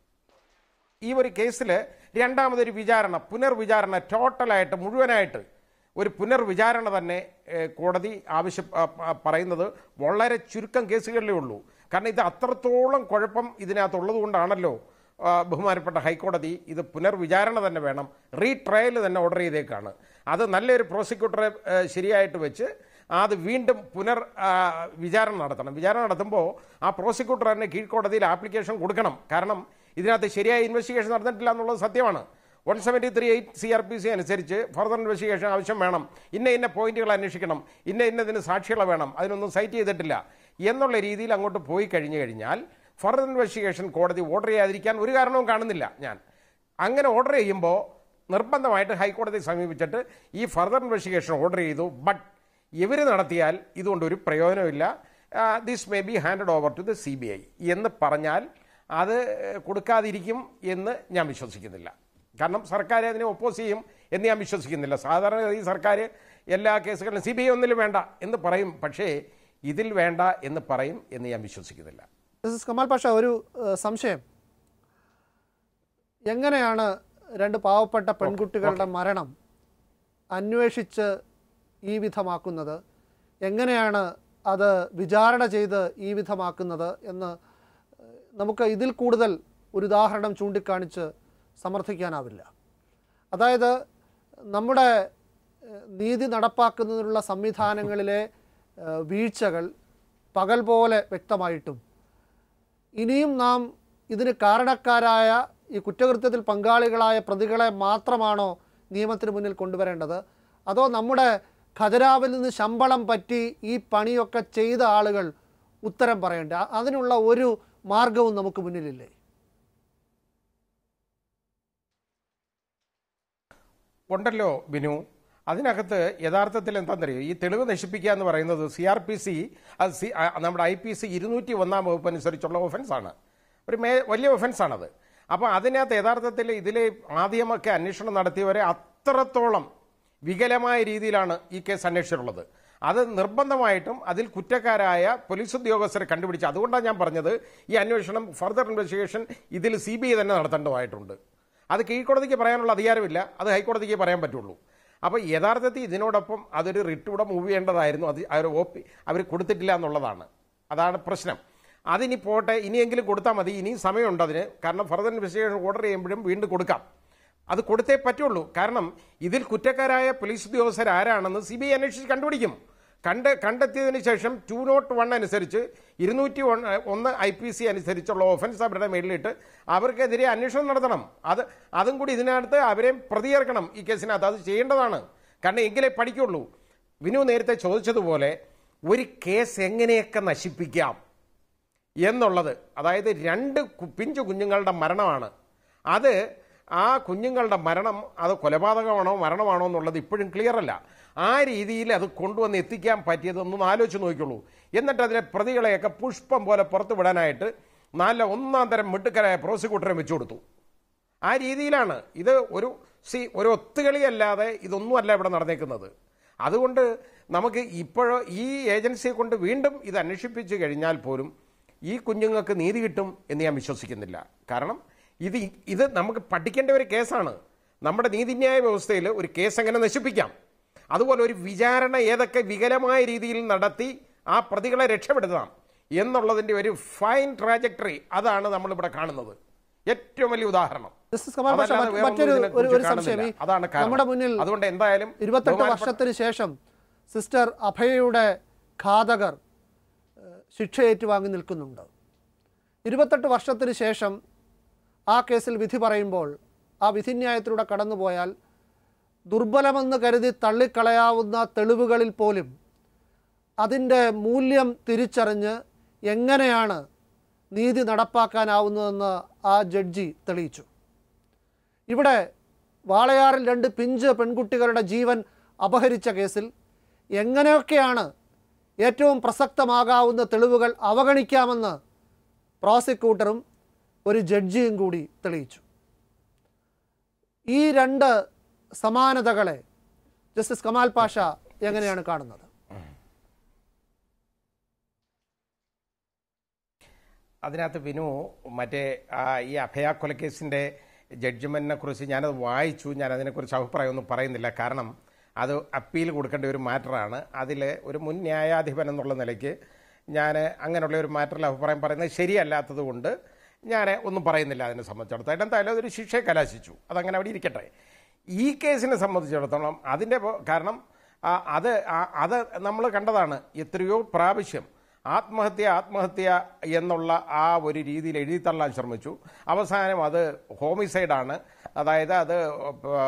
ഈ ഒരു കേസിൽ രണ്ടാമതൊരു വിചാരണ പുനർവിചാരണ ടോട്ടലായിട്ട് മുഴുവനായിട്ട് ഒരു പുനർവിചാരണ തന്നെ ഏഹ്, കോടതി ആവശ്യ ആ, ആ, പറയുന്നത് വളരെ ചുരുക്കം കേസുകളിലേ ഉള്ളൂ കാരണം ഇത് അത്രത്തോളം കുഴപ്പം ഇതിനകത്തുള്ളത് കൊണ്ടാണല്ലോ ആ, ബഹുമാനപ്പെട്ട ഹൈക്കോടതി ഇത് പുനർവിചാരണ തന്നെ വേണം റീട്രയൽ തന്നെ ഓർഡർ ചെയ്തേക്കാണ് അത് നല്ലൊരു പ്രോസിക്യൂട്ടറെ ഏഹ്, ശരിയായിട്ട് വെച്ച് അത് വീണ്ടും പുനർ ആ, വിചാരണ നടത്തണം വിചാരണ നടത്തുമ്പോൾ ആ പ്രോസിക്യൂട്ടർ തന്നെ കീഴ്ക്കോടതിയിൽ ആപ്ലിക്കേഷൻ കൊടുക്കണം കാരണം ഇതിനകത്ത് ശരിയായ ഇൻവെസ്റ്റിഗേഷൻ നടന്നിട്ടില്ല എന്നുള്ളത് സത്യമാണ് one seventy three eight C R P C അനുസരിച്ച് ഫർദർ ഇൻവെസ്റ്റിഗേഷൻ ആവശ്യം വേണം ഇന്ന ഇന്ന പോയിന്റുകൾ അന്വേഷിക്കണം ഇന്ന ഇന്നതിന് സാക്ഷികൾ വേണം അതിനൊന്നും സൈറ്റ് ചെയ്തിട്ടില്ല എന്നുള്ള രീതിയിൽ അങ്ങോട്ട് പോയി കഴിഞ്ഞു കഴിഞ്ഞാൽ ഫർദർ ഇൻവെസ്റ്റിഗേഷൻ കോടതി ഓർഡർ ചെയ്യാതിരിക്കാൻ ഒരു കാരണവും കാണുന്നില്ല ഞാൻ അങ്ങനെ ഓർഡർ ചെയ്യുമ്പോൾ നിർബന്ധമായിട്ട് ഹൈക്കോടതി സമീപിച്ചിട്ട് ഈ ഫർദർ ഇൻവെസ്റ്റിഗേഷൻ ഓർഡർ ചെയ്തു ബട്ട് ഇവർ നടത്തിയാൽ ഇതുകൊണ്ട് ഒരു പ്രയോജനമില്ല this may be handed over to the C B I എന്ന് പറഞ്ഞാൽ അത് കൊടുക്കാതിരിക്കും എന്ന് ഞാൻ വിശ്വസിക്കുന്നില്ല കാരണം സർക്കാർ അതിനെ ഒപ്പോസ് ചെയ്യും എന്ന് ഞാൻ വിശ്വസിക്കുന്നില്ല സാധാരണ ഈ സർക്കാർ എല്ലാ കേസുകളിലും സി ബി ഐ ഒന്നിലും വേണ്ട എന്ന് പറയും പക്ഷേ ഇതിൽ വേണ്ട എന്ന് പറയും എന്ന് ഞാൻ വിശ്വസിക്കുന്നില്ല മിസസ് കമാൽ പാഷ ഒരു ഏഹ്, സംശയം എങ്ങനെയാണ് രണ്ട് പാവപ്പെട്ട പെൺകുട്ടികളുടെ മരണം അന്വേഷിച്ച് ഈ വിധമാക്കുന്നത് എങ്ങനെയാണ് അത് വിചാരണ ചെയ്ത് ഈ വിധമാക്കുന്നത് എന്ന് ഏഹ്, നമുക്ക് ഇതിൽ കൂടുതൽ ഒരു ഉദാഹരണം ചൂണ്ടിക്കാണിച്ച് സമർത്ഥിക്കാനാവില്ല അതായത് നമ്മുടെ ഏഹ്, നീതി നടപ്പാക്കുന്നതിനുള്ള സംവിധാനങ്ങളിലെ ഏഹ്, വീഴ്ചകൾ പകൽ പോലെ വ്യക്തമായിട്ടും ഇനിയും നാം ഇതിന് കാരണക്കാരായ ഈ കുറ്റകൃത്യത്തിൽ പങ്കാളികളായ പ്രതികളെ മാത്രമാണോ നിയമത്തിന് മുന്നിൽ കൊണ്ടുവരേണ്ടത് അതോ നമ്മുടെ ഖജരാവിൽ നിന്ന് ശമ്പളം പറ്റി ഈ പണിയൊക്കെ ചെയ്ത ആളുകൾ ഉത്തരം പറയേണ്ട അ- അതിനുള്ള ഒരു മാർഗവും നമുക്ക് മുന്നിലില്ലേ ഉണ്ടല്ലോ ബിനു അതിനകത്ത് യഥാർത്ഥത്തിൽ എന്താണെന്നറിയോ ഈ തെളിവ് നശിപ്പിക്കുക എന്ന് പറയുന്നത് സി ആർ പി സി അത് സി ആ, നമ്മുടെ ഐ പി സി ഇരുന്നൂറ്റി ഒന്നാം വകുപ്പ് അനുസരിച്ചുള്ള ഒഫൻസാണ് ഒരു മേ വലിയ ഒഫൻസാണത് അപ്പോൾ അതിനകത്ത് യഥാർത്ഥത്തിൽ ഇതിൽ ആദ്യമൊക്കെ അന്വേഷണം നടത്തിയവരെ അത്രത്തോളം വികലമായ രീതിയിലാണ് ഈ കേസ് അന്വേഷിച്ചിട്ടുള്ളത് അത് നിർബന്ധമായിട്ടും അതിൽ കുറ്റക്കാരായ പോലീസ് ഉദ്യോഗസ്ഥരെ കണ്ടുപിടിച്ച് അതുകൊണ്ടാണ് ഞാൻ പറഞ്ഞത് ഈ അന്വേഷണം ഫർദർ ഇൻവെസ്റ്റിഗേഷൻ ഇതിൽ സി ബി ഐ തന്നെ നടത്തേണ്ടതായിട്ടുണ്ട് അത് കീഴ്ക്കോടതിക്ക് പറയാനുള്ള അധികാരമില്ല അത് ഹൈക്കോടതിക്ക് പറയാൻ പറ്റുള്ളൂ അപ്പോൾ യഥാർത്ഥത്തിൽ ഇതിനോടൊപ്പം അതൊരു റിട്ട് കൂടെ മൂവ് ചെയ്യേണ്ടതായിരുന്നു അത് അവർ ഒപ്പി അവർ കൊടുത്തിട്ടില്ല എന്നുള്ളതാണ് അതാണ് പ്രശ്നം അതിനി പോട്ടെ ഇനിയെങ്കിലും കൊടുത്താൽ മതി ഇനിയും സമയമുണ്ട് അതിന് കാരണം ഫർദർ ഇൻവെസ്റ്റിഗേഷൻ ഓർഡർ ചെയ്യുമ്പോഴും വീണ്ടും കൊടുക്കാം അത് കൊടുത്തേ പറ്റുള്ളൂ കാരണം ഇതിൽ കുറ്റക്കാരായ പോലീസ് ഉദ്യോഗസ്ഥർ ആരാണെന്ന് സി ബി ഐ അന്വേഷിച്ച് കണ്ടുപിടിക്കും കണ്ട് കണ്ടെത്തിയതിന് ശേഷം ടു നോട്ട് വൺ അനുസരിച്ച് ഇരുന്നൂറ്റി വൺ ഒന്ന് ഐ പി സി അനുസരിച്ചുള്ള ഒഫൻസ് അവരുടെ മേളിലിട്ട് അവർക്കെതിരെ അന്വേഷണം നടത്തണം അത് അതും കൂടി ഇതിനകത്ത് അവരെ പ്രതിയേർക്കണം ഈ കേസിനകത്ത് അത് ചെയ്യേണ്ടതാണ് കാരണം എങ്കിലേ പഠിക്കുള്ളൂ വിനു നേരത്തെ ചോദിച്ചതുപോലെ ഒരു കേസ് എങ്ങനെയൊക്കെ നശിപ്പിക്കാം എന്നുള്ളത് അതായത് രണ്ട് കു- പിഞ്ചു കുഞ്ഞുങ്ങളുടെ മരണമാണ് അത് ആ കുഞ്ഞുങ്ങളുടെ മരണം അത് കൊലപാതകമാണോ മരണമാണോ എന്നുള്ളത് ഇപ്പോഴും ക്ലിയർ അല്ല ആ രീതിയിൽ അത് കൊണ്ടുവന്ന് എത്തിക്കാൻ പറ്റിയതൊന്നും ആലോചിച്ച് നോക്കിയുള്ളൂ എന്നിട്ട് അതിലെ പ്രതികളെയൊക്കെ പുഷ്പം പോലെ പുറത്തു വിടാനായിട്ട് നല്ല ഒന്നാം തരം മിട്ടുക്കരായ പ്രോസിക്യൂട്ടറെ വെച്ചു കൊടുത്തു ആ രീതിയിലാണ് ഇത് ഒരു സി ഒരു ഒത്തുകളിയല്ലാതെ ഇതൊന്നുമല്ല ഇവിടെ നടന്നേക്കുന്നത് അതുകൊണ്ട് നമുക്ക് ഇപ്പോഴോ ഈ ഏജൻസിയെ കൊണ്ട് വീണ്ടും ഇത് അന്വേഷിപ്പിച്ച് കഴിഞ്ഞാൽ പോലും ഈ കുഞ്ഞുങ്ങൾക്ക് നീതി കിട്ടും എന്ന് ഞാൻ വിശ്വസിക്കുന്നില്ല കാരണം ഇത് ഇത് നമുക്ക് പഠിക്കേണ്ട ഒരു കേസാണ് നമ്മുടെ നീതിന്യായ വ്യവസ്ഥയിൽ ഒരു കേസ് എങ്ങനെ നശിപ്പിക്കാം അതുപോലെ ഒരു വിചാരണ ഏതൊക്കെ വികലമായ രീതിയിൽ നടത്തി ആ പ്രതികളെ രക്ഷപ്പെടുത്താം എന്നുള്ളതിൻ്റെ ഒരു ഫൈൻ ട്രാജക്ടറി അതാണ് നമ്മളിവിടെ കാണുന്നത് ഏറ്റവും വലിയ ഉദാഹരണം ജസ്റ്റിസ് കമാൽ പാഷ അതല്ലാതെ മറ്റ് വേറൊന്നും മറ്റൊരു ഇതിനെക്കുറിച്ച് ഒരു ഒരു സംശയം ഈ കാണുന്നില്ല. അതാണ് കാരണം. നമ്മുടെ മുന്നിൽ അതുകൊണ്ട് എന്തായാലും ഇരുപത്തെട്ട് ബഹുമാനപ്പെട്ട- വർഷത്തിന് ശേഷം സിസ്റ്റർ അഭയയുടെ ഘാതകർ ഏഹ്, ശിക്ഷ ഏറ്റുവാങ്ങി നിൽക്കുന്നുണ്ട് ഇരുപത്തെട്ട് വർഷത്തിന് ശേഷം ആ കേസിൽ വിധി പറയുമ്പോൾ ആ വിധിന്യായത്തിലൂടെ കടന്നുപോയാൽ ദുർബലമെന്ന് കരുതി തള്ളിക്കളയാവുന്ന തെളിവുകളിൽ പോലും അതിൻ്റെ മൂല്യം തിരിച്ചറിഞ്ഞ് എങ്ങനെയാണ് നീതി നടപ്പാക്കാനാവുന്നതെന്ന് ആ ജഡ്ജി തെളിയിച്ചു ഇവിടെ വാളയാറിൽ രണ്ട് പിഞ്ച് പെൺകുട്ടികളുടെ ജീവൻ അപഹരിച്ച കേസിൽ എങ്ങനെയൊക്കെയാണ് ഏറ്റവും പ്രസക്തമാകാവുന്ന തെളിവുകൾ അവഗണിക്കാമെന്ന് പ്രോസിക്യൂട്ടറും ഒരു ജഡ്ജിയും കൂടി തെളിയിച്ചു ഈ രണ്ട് സമാനതകളെ ജസ്റ്റിസ് കമാൽ പാഷ എങ്ങനെയാണ് കാണുന്നത് അതിനകത്ത് വിനു മറ്റേ ആ, ഈ അഭയ കൊലക്കേസിൻ്റെ ജഡ്ജ്മെൻറ്റിനെ കുറിച്ച് ഞാനത് വായിച്ചു ഞാൻ അതിനെക്കുറിച്ച് അഭിപ്രായമൊന്നും പറയുന്നില്ല കാരണം അത് അപ്പീൽ കൊടുക്കേണ്ട ഒരു മാറ്ററാണ് അതിൽ ഒരു മുൻ ന്യായാധിപൻ എന്നുള്ള നിലയ്ക്ക് ഞാൻ അങ്ങനെയുള്ള ഒരു മാറ്ററിൽ അഭിപ്രായം പറയുന്നത് ശരിയല്ലാത്തത് കൊണ്ട് ഞാൻ ഒന്നും പറയുന്നില്ല അതിനെ സംബന്ധിച്ചിടത്തോളം എന്തായാലും അതൊരു ശിക്ഷയെ കലാശിച്ചു അതങ്ങനെ അവിടെ ഇരിക്കട്ടെ ഈ കേസിനെ സംബന്ധിച്ചിടത്തോളം അതിൻ്റെ പോ- കാരണം ആ, അത് ആ- അത് നമ്മൾ കണ്ടതാണ് എത്രയോ പ്രാവശ്യം ആത്മഹത്യ ആത്മഹത്യ എന്നുള്ള ആ ഒരു രീതിയിൽ എഴുതിത്തള്ളാൻ ശ്രമിച്ചു അവസാനം അത് ഹോമിസൈഡാണ് അതായത് അത് ആ,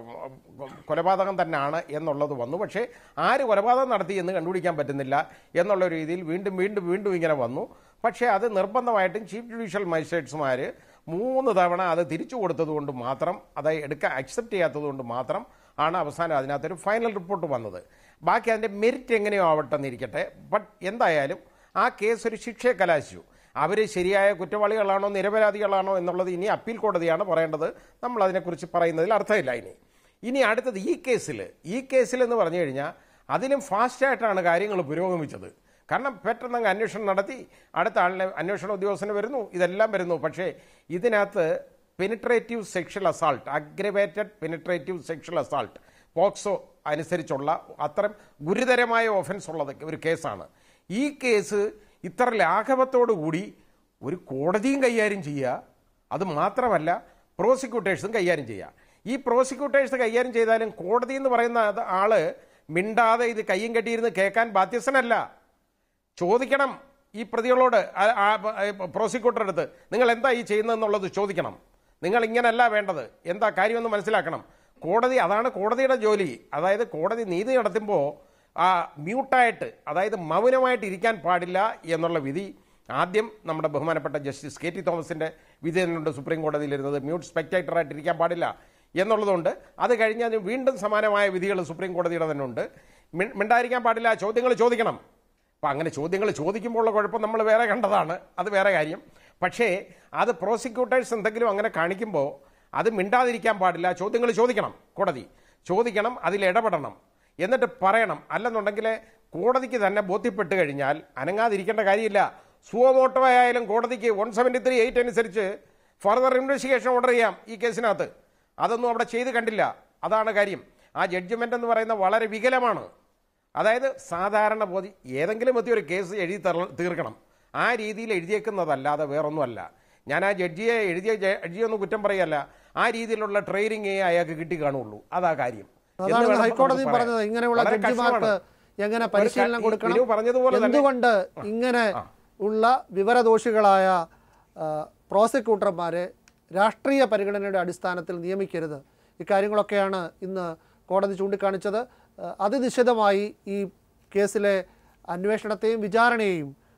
കൊലപാതകം തന്നെയാണ് എന്നുള്ളത് വന്നു പക്ഷേ ആര് കൊലപാതകം നടത്തി എന്ന് കണ്ടുപിടിക്കാൻ പറ്റുന്നില്ല എന്നുള്ള രീതിയിൽ വീണ്ടും വീണ്ടും വീണ്ടും ഇങ്ങനെ വന്നു പക്ഷേ അത് നിർബന്ധമായിട്ടും ചീഫ് ജുഡീഷ്യൽ മജിസ്ട്രേറ്റ്സുമാർ മൂന്ന് തവണ അത് തിരിച്ചു കൊടുത്തത് കൊണ്ട് മാത്രം അത് എടുക്കാൻ അക്സെപ്റ്റ് ചെയ്യാത്തത് കൊണ്ട് മാത്രം ആണ് അവസാനം അതിനകത്തൊരു ഫൈനൽ റിപ്പോർട്ട് വന്നത് ബാക്കി അതിൻ്റെ മെരിറ്റ് എങ്ങനെയോ ആവട്ടെ എന്നിരിക്കട്ടെ ബട്ട് എന്തായാലും ആ കേസ് ഒരു ശിക്ഷയെ കലാശിച്ചു അവർ ശരിയായ കുറ്റവാളികളാണോ നിരപരാധികളാണോ എന്നുള്ളത് ഇനി അപ്പീൽ കോടതിയാണ് പറയേണ്ടത് നമ്മൾ അതിനെക്കുറിച്ച് പറയുന്നതിൽ അർത്ഥമില്ല ഇനി ഇനി അടുത്തത് ഈ കേസിൽ ഈ കേസിൽ എന്ന് പറഞ്ഞു കഴിഞ്ഞാൽ അതിലും ഫാസ്റ്റായിട്ടാണ് കാര്യങ്ങൾ പുരോഗമിച്ചത് കാരണം പെട്ടെന്ന് അങ്ങ് അന്വേഷണം നടത്തി അടുത്ത ആളിനെ അന്വേഷണ ഉദ്യോഗസ്ഥന് വരുന്നു ഇതെല്ലാം വരുന്നു പക്ഷേ ഇതിനകത്ത് penetrative sexual assault aggravated penetrative sexual assault POCSO അനുസരിച്ചുള്ള അത്തരം ഗുരുതരമായ ഒഫൻസ് ഉള്ളത് ഒരു കേസാണ് ഈ കേസ് ഇത്ര ലാഘവത്തോടു കൂടി ഒരു കോടതിയും കൈകാര്യം ചെയ്യുക അത് മാത്രമല്ല പ്രോസിക്യൂട്ടേഴ്സും കൈകാര്യം ചെയ്യുക ഈ പ്രോസിക്യൂട്ടേഴ്സ് കൈകാര്യം ചെയ്താലും കോടതി എന്ന് പറയുന്ന അത് ആള് മിണ്ടാതെ ഇത് കയ്യും കെട്ടിയിരുന്ന് കേൾക്കാൻ ബാധ്യസ്ഥനല്ല ചോദിക്കണം ഈ പ്രതികളോട് ആ- ആ പ്രോസിക്യൂട്ടർ അടുത്ത് നിങ്ങൾ എന്താ ഈ ചെയ്യുന്നതെന്നുള്ളത് ചോദിക്കണം നിങ്ങൾ ഇങ്ങനല്ല വേണ്ടത് എന്താ കാര്യമെന്ന് മനസ്സിലാക്കണം കോടതി അതാണ് കോടതിയുടെ ജോലി അതായത് കോടതി നീതി നടത്തുമ്പോൾ ആ മ്യൂട്ടായിട്ട് അതായത് മൗനമായിട്ട് ഇരിക്കാൻ പാടില്ല എന്നുള്ള വിധി ആദ്യം നമ്മുടെ ബഹുമാനപ്പെട്ട ജസ്റ്റിസ് കെ ടി തോമസിന്റെ വിധി തന്നെയുണ്ട് സുപ്രീം കോടതിയിലിരുന്നത് മ്യൂട്ട് സ്പെക്ടേറ്ററായിട്ട് ഇരിക്കാൻ പാടില്ല എന്നുള്ളതുകൊണ്ട് അത് കഴിഞ്ഞ് അതിന് വീണ്ടും സമാനമായ വിധികൾ സുപ്രീം കോടതിയുടെ തന്നെ ഉണ്ട് മി- മിണ്ടാതിരിക്കാൻ പാടില്ല ചോദ്യങ്ങൾ ചോദിക്കണം അപ്പം അങ്ങനെ ചോദ്യങ്ങൾ ചോദിക്കുമ്പോഴുള്ള കുഴപ്പം നമ്മൾ വേറെ കണ്ടതാണ് അത് വേറെ കാര്യം പക്ഷേ അത് പ്രോസിക്യൂട്ടേഴ്സ് എന്തെങ്കിലും അങ്ങനെ കാണിക്കുമ്പോൾ അത് മിണ്ടാതിരിക്കാൻ പാടില്ല ചോദ്യങ്ങൾ ചോദിക്കണം കോടതി ചോദിക്കണം അതിൽ ഇടപെടണം എന്നിട്ട് പറയണം അല്ലെന്നുണ്ടെങ്കിൽ കോടതിക്ക് തന്നെ ബോധ്യപ്പെട്ട് കഴിഞ്ഞാൽ അനങ്ങാതിരിക്കേണ്ട കാര്യമില്ല സുവമോട്ടോ ആയാലും കോടതിക്ക് വൺ സെവൻറ്റി ത്രീ എയ്റ്റ് അനുസരിച്ച് ഫർദർ ഇൻവെസ്റ്റിഗേഷൻ ഓർഡർ ചെയ്യാം ഈ കേസിനകത്ത് അതൊന്നും അവിടെ ചെയ്ത് കണ്ടില്ല അതാണ് കാര്യം ആ ജഡ്ജ്മെന്റ് എന്ന് പറയുന്ന വളരെ വികലമാണ് അതായത് സാധാരണ ബോധി ഏതെങ്കിലും മതി ഒരു കേസ് എഴുതി തള്ള- തീർക്കണം ആ രീതിയിൽ എഴുതിയേക്കുന്നതല്ലാതെ വേറൊന്നുമല്ല ഞാൻ ആ ജഡ്ജിയെ എഴുതിയ ജഡ്ജിയൊന്നും കുറ്റം പറയല്ല ആ രീതിയിലുള്ള ട്രെയിനിങ് അയാൾക്ക് കിട്ടി കാണുള്ളൂ അതാ കാര്യം എന്ന് അതാണ് വേണം ഹൈക്കോടതി നമുക്ക് പറഞ്ഞത് പറയാൻ. ഇങ്ങനെയുള്ള വളരെ ജഡ്ജിമാർക്ക് കഷ്ടമാണ്. എങ്ങനെ ഒരു പരിശീലനം ക- കൊടുക്കണം വിനു പറഞ്ഞതുപോലെ തന്നെ- എന്തുകൊണ്ട് ഇങ്ങനെ ഉള്ള വിവരദോഷികളായ ആ, പ്രോസിക്യൂട്ടർമാരെ രാഷ്ട്രീയ പരിഗണനയുടെ അടിസ്ഥാനത്തിൽ നിയമിക്കരുത് ഇക്കാര്യങ്ങളൊക്കെയാണ് ഇന്ന് കോടതി ചൂണ്ടിക്കാണിച്ചത് ആ, അതിനിശ്ചിതമായി ഈ കേസിലെ അന്വേഷണത്തെയും വിചാരണയെയും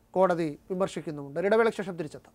കോടതി വിമർശിക്കുന്നുമുണ്ട് ഒരു ഇടവേളയ്ക്ക് ശേഷം തിരിച്ചെത്താം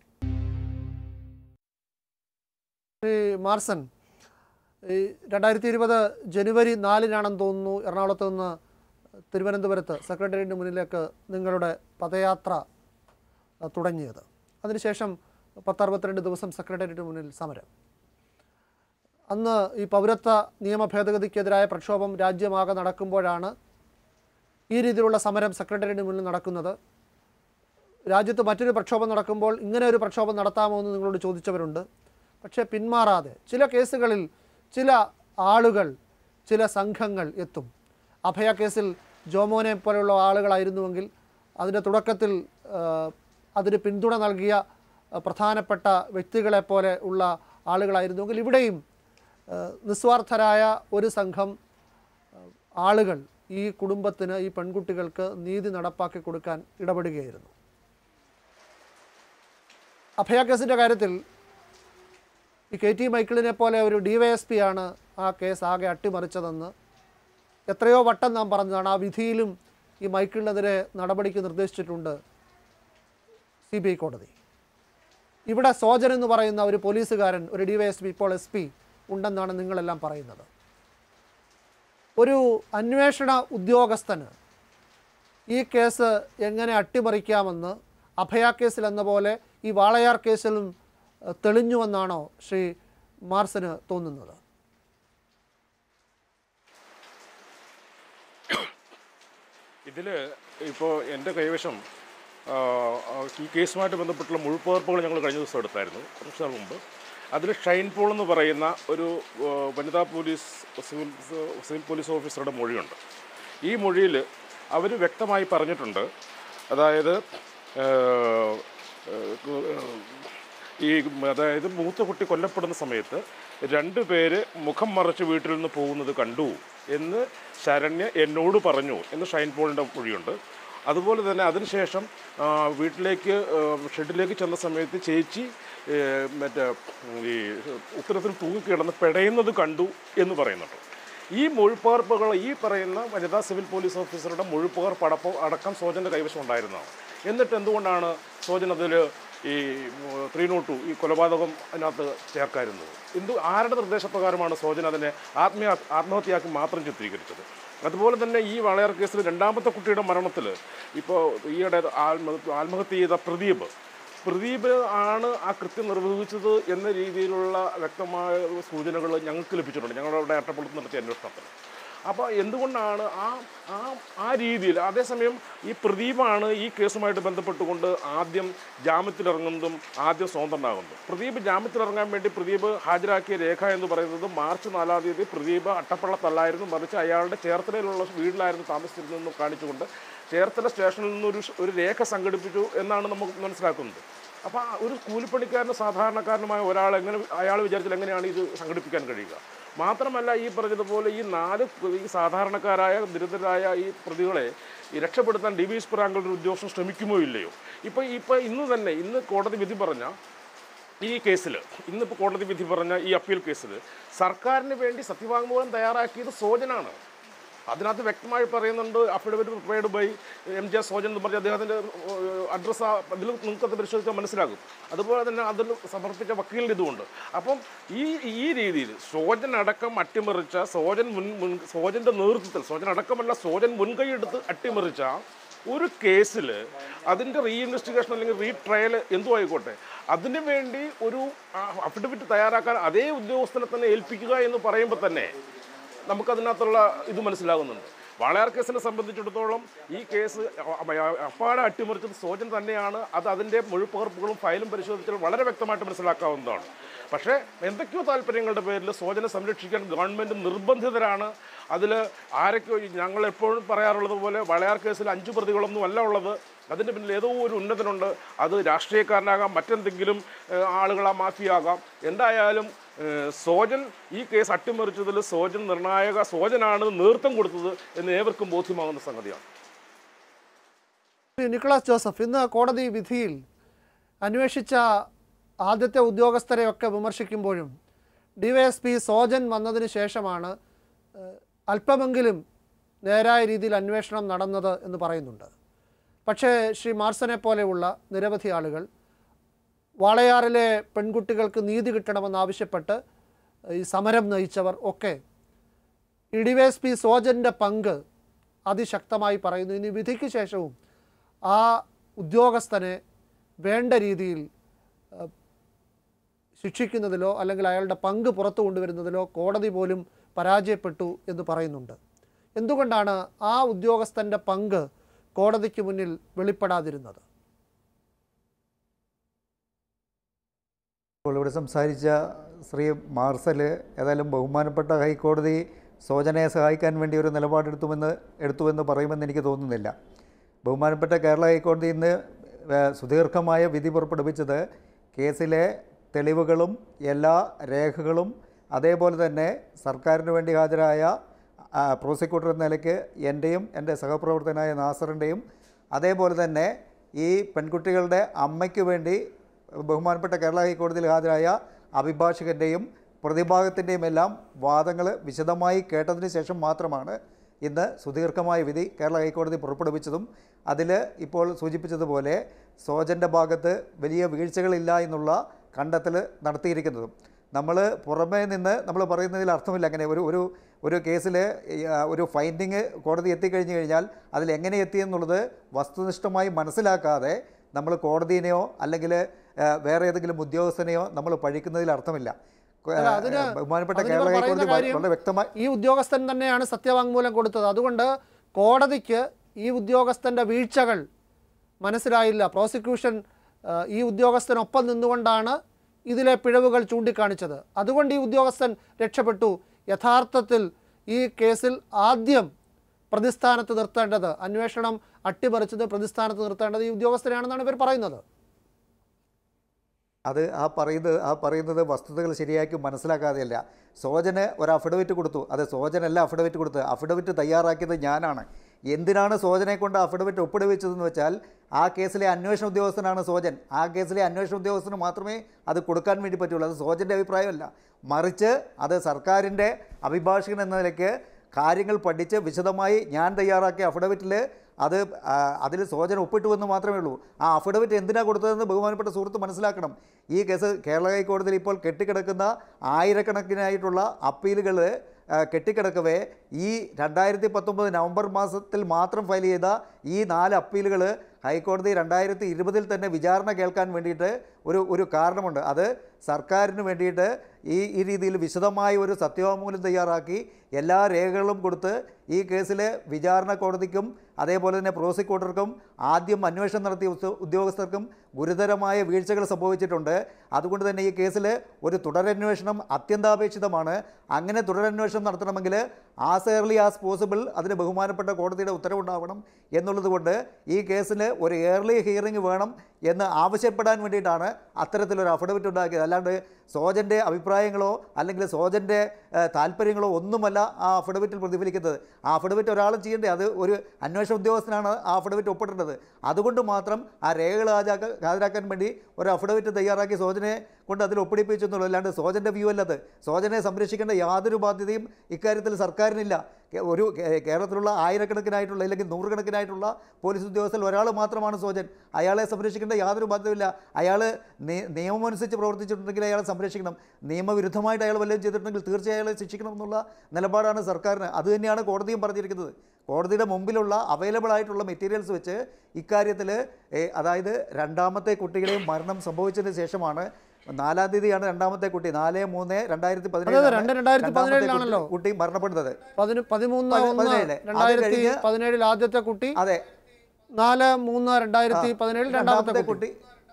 ശ്രീ മാർസൻ ഈ രണ്ടായിരത്തി ഇരുപത് ജനുവരി നാലിനാണെന്ന് തോന്നുന്നു എറണാകുളത്ത് നിന്ന് തിരുവനന്തപുരത്ത് സെക്രട്ടേറിയറ്റിന് മുന്നിലേക്ക് നിങ്ങളുടെ പദയാത്ര അഹ്, തുടങ്ങിയത് അതിനുശേഷം പത്തറുപത്തിരണ്ട് ദിവസം സെക്രട്ടേറിയറ്റിന് മുന്നിൽ സമരം അന്ന് ഈ പൗരത്വ നിയമ ഭേദഗതിക്കെതിരായ പ്രക്ഷോഭം രാജ്യമാകെ നടക്കുമ്പോഴാണ് ഈ രീതിയിലുള്ള സമരം സെക്രട്ടേറിയറ്റിന് മുന്നിൽ നടക്കുന്നത് രാജ്യത്ത് മറ്റൊരു പ്രക്ഷോഭം നടക്കുമ്പോൾ ഇങ്ങനെ ഒരു പ്രക്ഷോഭം നടത്താമോ എന്ന് നിങ്ങളോട് ചോദിച്ചവരുണ്ട് പക്ഷേ പിന്മാറാതെ ചില കേസുകളിൽ ചില ആളുകൾ ചില സംഘങ്ങൾ എത്തും അഭയ കേസിൽ ജോമോനെ പോലെയുള്ള ആളുകളായിരുന്നുവെങ്കിൽ അതിൻ്റെ തുടക്കത്തിൽ ആ, അതിന് പിന്തുണ നൽകിയ ആ, പ്രധാനപ്പെട്ട വ്യക്തികളെ പോലെ ഉള്ള ആളുകളായിരുന്നുവെങ്കിൽ ഇവിടെയും ആ, നിസ്വാർത്ഥരായ ഒരു സംഘം ആ, ആളുകൾ ഈ കുടുംബത്തിന് ഈ പെൺകുട്ടികൾക്ക് നീതി നടപ്പാക്കി കൊടുക്കാൻ ഇടപെടുകയായിരുന്നു അഭയ കേസിൻ്റെ കാര്യത്തിൽ ഈ കെ ടി മൈക്കിളിനെ പോലെ ഒരു ഡി വൈ എസ് പി ആണ് ആ കേസ് ആകെ അട്ടിമറിച്ചതെന്ന് എത്രയോ വട്ടം നാം പറഞ്ഞതാണ് ആ വിധിയിലും ഈ മൈക്കിളിനെതിരെ നടപടിക്ക് നിർദ്ദേശിച്ചിട്ടുണ്ട് സി ബി ഐ കോടതി ഇവിടെ സോജൻ എന്ന് പറയുന്ന ഒരു പോലീസുകാരൻ ഒരു ഡി വൈ എസ് പി ഇപ്പോൾ എസ് പി ഉണ്ടെന്നാണ് നിങ്ങളെല്ലാം പറയുന്നത് ഒരു അന്വേഷണ ഉദ്യോഗസ്ഥന് ഈ കേസ് എങ്ങനെ അട്ടിമറിക്കാമെന്ന് അഭയ കേസിൽ എന്ന പോലെ ഈ വാളയാർ കേസിലും ഏഹ്, തെളിഞ്ഞുവെന്നാണോ ശ്രീ മാർസന് തോന്നുന്നത് ഇതിൽ ഇപ്പോൾ എൻ്റെ കൈവശം ആ, ആ, ഈ കേസുമായിട്ട് ബന്ധപ്പെട്ടുള്ള മുഴുപ്പകർപ്പുകൾ ഞങ്ങൾ കഴിഞ്ഞ ദിവസം എടുത്തായിരുന്നു കുറച്ച് നാൾ മുമ്പ് അതിൽ ഷൈൻ പോൾ എന്ന് പറയുന്ന ഒരു ആ, വനിതാ പോലീസ് സിവിൽ സിവിൽ പോലീസ് ഓഫീസറുടെ മൊഴിയുണ്ട് ഈ മൊഴിയിൽ അവർ വ്യക്തമായി പറഞ്ഞിട്ടുണ്ട് അതായത് ആ, ആ, ഈ അതായത് മൂത്ത കുട്ടി കൊല്ലപ്പെടുന്ന സമയത്ത് രണ്ട് പേര് മുഖം മറച്ച് വീട്ടിൽ നിന്ന് പോകുന്നത് കണ്ടു എന്ന് ശരണ്യ എന്നോട് പറഞ്ഞു എന്ന് ഷൈൻ പോളിൻ്റെ മൊഴിയുണ്ട് അതുപോലെ തന്നെ അതിനുശേഷം ആ, വീട്ടിലേക്ക് ആ, ഷെഡിലേക്ക് ചെന്ന സമയത്ത് ചേച്ചി ഏ, മറ്റേ ഈ ഉത്തരത്തിൽ തൂങ്ങിക്കിടന്ന് പിടയുന്നത് കണ്ടു എന്ന് പറയുന്നുണ്ട് ഈ മൊഴിപ്പകർപ്പുകൾ ഈ പറയുന്ന വനിതാ സിവിൽ പോലീസ് ഓഫീസറുടെ മൊഴിപ്പകർപ്പ് അടക്കം അടക്കം സോജൻ്റെ കൈവശം ഉണ്ടായിരുന്നതാണ് എന്നിട്ട് എന്തുകൊണ്ടാണ് സോജൻ അതിൽ ഈ ത്രീ നോട്ട് ടു ഈ കൊലപാതകം അതിനകത്ത് ചേർക്കായിരുന്നത് എന്ത് ആരുടെ നിർദ്ദേശപ്രകാരമാണ് സോജൻ അതിനെ ആത്മീയ ആത്മഹത്യയാക്കി മാത്രം ചിത്രീകരിച്ചത് അതുപോലെ തന്നെ ഈ വളയർ കേസിൽ രണ്ടാമത്തെ കുട്ടിയുടെ മരണത്തിൽ ഇപ്പോൾ ഈയിടെ ആത്മ ആത്മഹത്യ ചെയ്ത പ്രദീപ് പ്രദീപ് ആണ് ആ കൃത്യം നിർവഹിച്ചത് എന്ന രീതിയിലുള്ള വ്യക്തമായ സൂചനകൾ ഞങ്ങൾക്ക് ലഭിച്ചിട്ടുണ്ട് ഞങ്ങളുടെ അട്ടപ്പുറത്ത് നടത്തിയ അന്വേഷണത്തിൽ അപ്പോൾ എന്തുകൊണ്ടാണ് ആ ആ ആ രീതിയിൽ അതേസമയം ഈ പ്രദീപാണ് ഈ കേസുമായിട്ട് ബന്ധപ്പെട്ടുകൊണ്ട് ആദ്യം ജാമ്യത്തിലിറങ്ങുന്നതും ആദ്യം സ്വതന്ത്രനാകുന്നതും പ്രദീപ് ജാമ്യത്തിലിറങ്ങാൻ വേണ്ടി പ്രദീപ് ഹാജരാക്കിയ രേഖ എന്ന് പറയുന്നത് മാർച്ച് നാലാം തീയതി പ്രദീപ് അട്ടപ്പള്ളത്തല്ലായിരുന്നു മറിച്ച് അയാളുടെ ചേർത്തലയിലുള്ള വീട്ടിലായിരുന്നു താമസിച്ചിരുന്നതെന്ന് കാണിച്ചുകൊണ്ട് ചേർത്തല സ്റ്റേഷനിൽ നിന്നൊരു ഷ- ഒരു രേഖ സംഘടിപ്പിച്ചു എന്നാണ് നമുക്ക് മനസ്സിലാക്കുന്നത് അപ്പോൾ ആ ഒരു കൂലിപ്പണിക്കാരനും സാധാരണക്കാരനുമായ ഒരാൾ എങ്ങനെ അയാൾ വിചാരിച്ചാൽ എങ്ങനെയാണ് ഇത് സംഘടിപ്പിക്കാൻ കഴിയുക മാത്രമല്ല ഈ പറഞ്ഞതുപോലെ ഈ നാല് പ്ര- ഈ സാധാരണക്കാരായ ദരിദ്രരായ ഈ പ്രതികളെ ഈ രക്ഷപ്പെടുത്താൻ ഡി വി എസ് പ്രാങ്കളുടെ ഉദ്യോഗസ്ഥൻ ശ്രമിക്കുമോ ഇല്ലയോ ഇപ്പോൾ ഇപ്പോൾ ഇന്ന് തന്നെ ഇന്ന് കോടതി വിധി പറഞ്ഞ ഈ കേസിൽ ഇന്നിപ്പോൾ കോടതി വിധി പറഞ്ഞ ഈ അപ്പീൽ കേസിൽ സർക്കാരിന് വേണ്ടി സത്യവാങ്മൂലം തയ്യാറാക്കിയത് സോജനാണ് അതിനകത്ത് വ്യക്തമായി പറയുന്നുണ്ട് affidavit prepared by M J Sojan എന്ന് പറഞ്ഞ അദ്ദേഹത്തിൻ്റെ അഡ്രസ്സ് അതിൽ നിങ്ങൾക്കത് പരിശോധിച്ചാൽ മനസ്സിലാകും അതുപോലെ തന്നെ അതിൽ സമർപ്പിച്ച വക്കീലിൻ്റെ ഇതുമുണ്ട് അപ്പം ഈ ഈ രീതിയിൽ സോജൻ അടക്കം അട്ടിമറിച്ച സോജൻ മുൻ മുൻ സോജൻ്റെ നേതൃത്വത്തിൽ സോജൻ അടക്കമല്ല സോജൻ മുൻകൈ എടുത്ത് അട്ടിമറിച്ച ഒരു കേസിൽ അതിൻ്റെ റീ ഇൻവെസ്റ്റിഗേഷൻ അല്ലെങ്കിൽ റീ ട്രയൽ എന്തു ആയിക്കോട്ടെ അതിനു വേണ്ടി ഒരു അഫിഡവിറ്റ് തയ്യാറാക്കാൻ അതേ ഉദ്യോഗസ്ഥനെ തന്നെ ഏൽപ്പിക്കുക എന്ന് പറയുമ്പോൾ തന്നെ നമുക്കതിനകത്തുള്ള ഇത് മനസ്സിലാകുന്നുണ്ട് വാളയാർ കേസിനെ സംബന്ധിച്ചിടത്തോളം ഈ കേസ് അപ്പാടെ അട്ടിമറിച്ചത് സോജൻ തന്നെയാണ് അത് അതിൻ്റെ മൊഴിപ്പകർപ്പുകളും ഫയലും പരിശോധിച്ചാൽ വളരെ വ്യക്തമായിട്ട് മനസ്സിലാക്കാവുന്നതാണ് പക്ഷേ എന്തൊക്കെയോ താല്പര്യങ്ങളുടെ പേരിൽ സോജനെ സംരക്ഷിക്കാൻ ഗവൺമെൻറ് നിർബന്ധിതരാണ് അതിൽ ആരൊക്കെയോ ഞങ്ങൾ എപ്പോഴും പറയാറുള്ളത് പോലെ വളയാർ കേസിൽ അഞ്ച് പ്രതികളൊന്നും അല്ല ഉള്ളത് അതിൻ്റെ പിന്നിൽ ഏതോ ഒരു ഉന്നതനുണ്ട് അത് രാഷ്ട്രീയക്കാരനാകാം മറ്റെന്തെങ്കിലും ഏഹ്, ആളുകളാ മാഫിയാകാം എന്തായാലും ഏഹ്, സോജൻ ഈ കേസ് അട്ടിമറിച്ചതിൽ സോജൻ നിർണായക സോജനാണ് നേതൃത്വം കൊടുത്തത് എന്ന് ഏവർക്കും ബോധ്യമാകുന്ന സംഗതിയാണ് ശ്രീ നിക്കോളാസ് ജോസഫ് ഇന്ന് കോടതി വിധിയിൽ അന്വേഷിച്ച ആദ്യത്തെ ഉദ്യോഗസ്ഥരെയൊക്കെ വിമർശിക്കുമ്പോഴും ഡിവൈഎസ്പി സോജൻ വന്നതിന് ശേഷമാണ് ഏഹ്, അല്പമെങ്കിലും നേരായ രീതിയിൽ അന്വേഷണം നടന്നത് എന്ന് പറയുന്നുണ്ട് പക്ഷേ ശ്രീ മാർസനെ പോലെയുള്ള നിരവധി ആളുകൾ വാളയാറിലെ പെൺകുട്ടികൾക്ക് നീതി കിട്ടണമെന്നാവശ്യപ്പെട്ട് ഈ സമരം നയിച്ചവർ ഒക്കെ ഇ ഡി വൈ എസ് പി സോജൻ്റെ പങ്ക് അതിശക്തമായി പറയുന്നു ഇനി വിധിക്ക് ശേഷവും ആ ഉദ്യോഗസ്ഥനെ വേണ്ട രീതിയിൽ ഏഹ്, ശിക്ഷിക്കുന്നതിലോ അല്ലെങ്കിൽ അയാളുടെ പങ്ക് പുറത്തു കൊണ്ടുവരുന്നതിലോ കോടതി പോലും പരാജയപ്പെട്ടു എന്ന് പറയുന്നുണ്ട് എന്തുകൊണ്ടാണ് ആ ഉദ്യോഗസ്ഥൻ്റെ പങ്ക് കോടതിക്ക് മുന്നിൽ വെളിപ്പെടാതിരുന്നത് ഇപ്പോൾ ഇവിടെ സംസാരിച്ച ശ്രീ മാർസൽ ഏതായാലും ബഹുമാനപ്പെട്ട ഹൈക്കോടതി സോജനയെ സഹായിക്കാൻ വേണ്ടി ഒരു നിലപാടെടുത്തുമെന്ന് എടുത്തുവെന്ന് പറയുമെന്ന് എനിക്ക് തോന്നുന്നില്ല ബഹുമാനപ്പെട്ട കേരള ഹൈക്കോടതി ഇന്ന് ഏഹ്, സുദീർഘമായ വിധി പുറപ്പെടുവിച്ചത് കേസിലെ തെളിവുകളും എല്ലാ രേഖകളും അതേപോലെ തന്നെ സർക്കാരിന് വേണ്ടി ഹാജരായ ആ, പ്രോസിക്യൂട്ടർ എന്ന നിലയ്ക്ക് എൻ്റെയും എൻ്റെ സഹപ്രവർത്തകനായ നാസറിൻ്റെയും അതേപോലെ തന്നെ ഈ പെൺകുട്ടികളുടെ അമ്മയ്ക്ക് വേണ്ടി ബഹുമാനപ്പെട്ട കേരള ഹൈക്കോടതിയിൽ ഹാജരായ അഭിഭാഷകൻ്റെയും പ്രതിഭാഗത്തിൻ്റെയും എല്ലാം വാദങ്ങൾ വിശദമായി കേട്ടതിന് ശേഷം മാത്രമാണ് ഇന്ന് സുദീർഘമായ വിധി കേരള ഹൈക്കോടതി പുറപ്പെടുവിച്ചതും അതിൽ ഇപ്പോൾ സൂചിപ്പിച്ചതുപോലെ സോജൻ്റെ ഭാഗത്ത് വലിയ വീഴ്ചകളില്ല എന്നുള്ള കണ്ടെത്തൽ നടത്തിയിരിക്കുന്നതും നമ്മൾ പുറമേ നിന്ന് നമ്മൾ പറയുന്നതിൽ അർത്ഥമില്ല അങ്ങനെ ഒരു ഒരു ഒരു കേസിൽ ഒരു ഫൈൻഡിങ് കോടതി എത്തിക്കഴിഞ്ഞു കഴിഞ്ഞാൽ അതിൽ എങ്ങനെ എത്തിയെന്നുള്ളത് വസ്തുനിഷ്ഠമായി മനസ്സിലാക്കാതെ നമ്മൾ കോടതിയെയോ അല്ലെങ്കിൽ ആ, വേറെ ഏതെങ്കിലും ഉദ്യോഗസ്ഥനെയോ നമ്മൾ പഴിക്കുന്നതിൽ അർത്ഥമില്ല അല്ല, അതിന് ബഹുമാനപ്പെട്ട അതിന് കേരള പറയുന്ന ഹൈക്കോടതി കാര്യം വളരെ വ്യക്തമായി ഈ ഉദ്യോഗസ്ഥൻ തന്നെയാണ് സത്യവാങ്മൂലം കൊടുത്തത് അതുകൊണ്ട് കോടതിക്ക് ഈ ഉദ്യോഗസ്ഥൻ്റെ വീഴ്ചകൾ മനസ്സിലായില്ല പ്രോസിക്യൂഷൻ ആ, ഈ ഉദ്യോഗസ്ഥനൊപ്പം നിന്നുകൊണ്ടാണ് ഇതിലെ പിഴവുകൾ ചൂണ്ടിക്കാണിച്ചത് അതുകൊണ്ട് ഈ ഉദ്യോഗസ്ഥൻ രക്ഷപ്പെട്ടു യഥാർത്ഥത്തിൽ ഈ കേസിൽ ആദ്യം പ്രതിസ്ഥാനത്ത് നിർത്തേണ്ടത് അന്വേഷണം അട്ടിമറിച്ചത് പ്രതിസ്ഥാനത്ത് നിർത്തേണ്ടത് ഈ ഉദ്യോഗസ്ഥനെയാണെന്നാണ് ഇവർ പറയുന്നത് അത് ആ പറയുന്നത് ആ പറയുന്നത് വസ്തുതകൾ ശരിയാക്കി മനസ്സിലാക്കാതെയല്ല സോജന് ഒരു അഫിഡവിറ്റ് കൊടുത്തു അത് സോജനല്ല അഫിഡവിറ്റ് കൊടുത്തത് അഫിഡവിറ്റ് തയ്യാറാക്കിയത് ഞാനാണ് എന്തിനാണ് സോജനെ കൊണ്ട് അഫിഡവിറ്റ് ഒപ്പിടുവിച്ചതെന്ന് വെച്ചാൽ ആ കേസിലെ അന്വേഷണ ഉദ്യോഗസ്ഥനാണ് സോജൻ ആ കേസിലെ അന്വേഷണ ഉദ്യോഗസ്ഥന് മാത്രമേ അത് കൊടുക്കാൻ വേണ്ടി പറ്റുള്ളൂ അത് സോജൻ്റെ അഭിപ്രായമല്ല മറിച്ച് അത് സർക്കാരിൻ്റെ അഭിഭാഷകൻ എന്ന നിലയ്ക്ക് കാര്യങ്ങൾ പഠിച്ച് വിശദമായി ഞാൻ തയ്യാറാക്കിയ അഫിഡവിറ്റിൽ അത് അതിൽ സോജന ഒപ്പിട്ടു എന്ന് മാത്രമേ ഉള്ളൂ ആ അഫിഡവിറ്റ് എന്തിനാണ് കൊടുത്തതെന്ന് ബഹുമാനപ്പെട്ട സുഹൃത്ത് മനസ്സിലാക്കണം ഈ കേസ് കേരള ഹൈക്കോടതിയിൽ ഇപ്പോൾ കെട്ടിക്കിടക്കുന്ന ആയിരക്കണക്കിനായിട്ടുള്ള അപ്പീലുകൾ കെട്ടിക്കിടക്കവേ ഈ രണ്ടായിരത്തി പത്തൊമ്പത് നവംബർ മാസത്തിൽ മാത്രം ഫയൽ ചെയ്ത ഈ നാല് അപ്പീലുകൾ ഹൈക്കോടതി രണ്ടായിരത്തി ഇരുപതിൽ തന്നെ വിചാരണ കേൾക്കാൻ വേണ്ടിയിട്ട് ഒരു ഒരു കാരണമുണ്ട് അത് സർക്കാരിന് വേണ്ടിയിട്ട് ഈ ഈ രീതിയിൽ വിശദമായ ഒരു സത്യവാങ്മൂലം തയ്യാറാക്കി എല്ലാ രേഖകളും കൊടുത്ത് ഈ കേസിൽ വിചാരണ കോടതിക്കും അതേപോലെ തന്നെ പ്രോസിക്യൂട്ടർക്കും ആദ്യം അന്വേഷണം നടത്തിയ ഉദ്യോ- ഉദ്യോഗസ്ഥർക്കും ഗുരുതരമായ വീഴ്ചകൾ സംഭവിച്ചിട്ടുണ്ട് അതുകൊണ്ട് തന്നെ ഈ കേസിൽ ഒരു തുടരന്വേഷണം അത്യന്താപേക്ഷിതമാണ് അങ്ങനെ തുടരന്വേഷണം നടത്തണമെങ്കിൽ ആസ് ഏർലി ആസ് പോസിബിൾ അതിന് ബഹുമാനപ്പെട്ട കോടതിയുടെ ഉത്തരവുണ്ടാവണം എന്നുള്ളത് കൊണ്ട് ഈ കേസിൽ ഒരു ഏർലി ഹിയറിംഗ് വേണം എന്ന് ആവശ്യപ്പെടാൻ വേണ്ടിയിട്ടാണ് അത്തരത്തിലൊരു അഫിഡവിറ്റ് ഉണ്ടാക്കിയത് അല്ലാണ്ട് സോജൻ്റെ അഭിപ്രായങ്ങളോ അല്ലെങ്കിൽ സോജൻ്റെ ഏഹ്, താല്പര്യങ്ങളോ ഒന്നുമല്ല ആ അഫിഡവിറ്റിൽ പ്രതിഫലിക്കുന്നത് ആ അഫിഡവിറ്റ് ഒരാളും ചെയ്യേണ്ടത് അത് ഒരു അന്വേഷണ ഉദ്യോഗസ്ഥനാണ് ആ അഫിഡവിറ്റ് ഒപ്പിടേണ്ടത് അതുകൊണ്ട് മാത്രം ആ രേഖകൾ ഹാജാക്ക ഹാജരാക്കാൻ വേണ്ടി ഒരു അഫിഡവിറ്റ് തയ്യാറാക്കി സോജനെ കൊണ്ട് അതിൽ ഒപ്പിടിപ്പിച്ചു എന്നുള്ളൂ അല്ലാണ്ട് സോജൻ്റെ വ്യൂ അല്ലത് സോജനെ സംരക്ഷിക്കേണ്ട യാതൊരു ബാധ്യതയും ഇക്കാര്യത്തിൽ സർക്കാരിനില്ല കേ- ഒരു കേ- കേരളത്തിലുള്ള ആയിരക്കണക്കിനായിട്ടുള്ള അല്ലെങ്കിൽ നൂറുകണക്കിനായിട്ടുള്ള പോലീസ് ഉദ്യോഗസ്ഥരിൽ ഒരാൾ മാത്രമാണ് സോജൻ അയാളെ സംരക്ഷിക്കേണ്ട യാതൊരു ബാധ്യതയില്ല അയാൾ നിയമം അനുസരിച്ച് പ്രവർത്തിച്ചിട്ടുണ്ടെങ്കിൽ അയാളെ സംരക്ഷിക്കണം നിയമവിരുദ്ധമായിട്ട് അയാൾ വല്ലതും ചെയ്തിട്ടുണ്ടെങ്കിൽ തീർച്ചയായും അയാളെ ശിക്ഷിക്കണം എന്നുള്ള നിലപാടാണ് സർക്കാരിന് അത് തന്നെയാണ് കോടതിയും പറഞ്ഞിരിക്കുന്നത് കോടതിയുടെ മുമ്പിലുള്ള അവൈലബിൾ ആയിട്ടുള്ള മെറ്റീരിയൽസ് വെച്ച് ഇക്കാര്യത്തിൽ അതായത് രണ്ടാമത്തെ കുട്ടിയുടെയും മരണം സംഭവിച്ചതിന് ശേഷമാണ് നാലാം തീയതിയാണ് രണ്ടാമത്തെ കുട്ടി നാല് മൂന്ന് രണ്ടായിരത്തി അതെ, അതെ, രണ്ട് രണ്ടായിരത്തി പതിനേഴിലാണല്ലോ. കുട്ടി മരണപ്പെടുന്നത് പതിന് പതിമൂന്ന് പതി- ഒന്ന് പതിനേഴില്. അത് രണ്ടായിരത്തി കഴിഞ്ഞ് പതിനേഴിൽ ആദ്യത്തെ കുട്ടി അതെ നാല് മൂന്ന് രണ്ടായിരത്തി പതിനേഴിൽ രണ്ടാമത്തെ കുട്ടി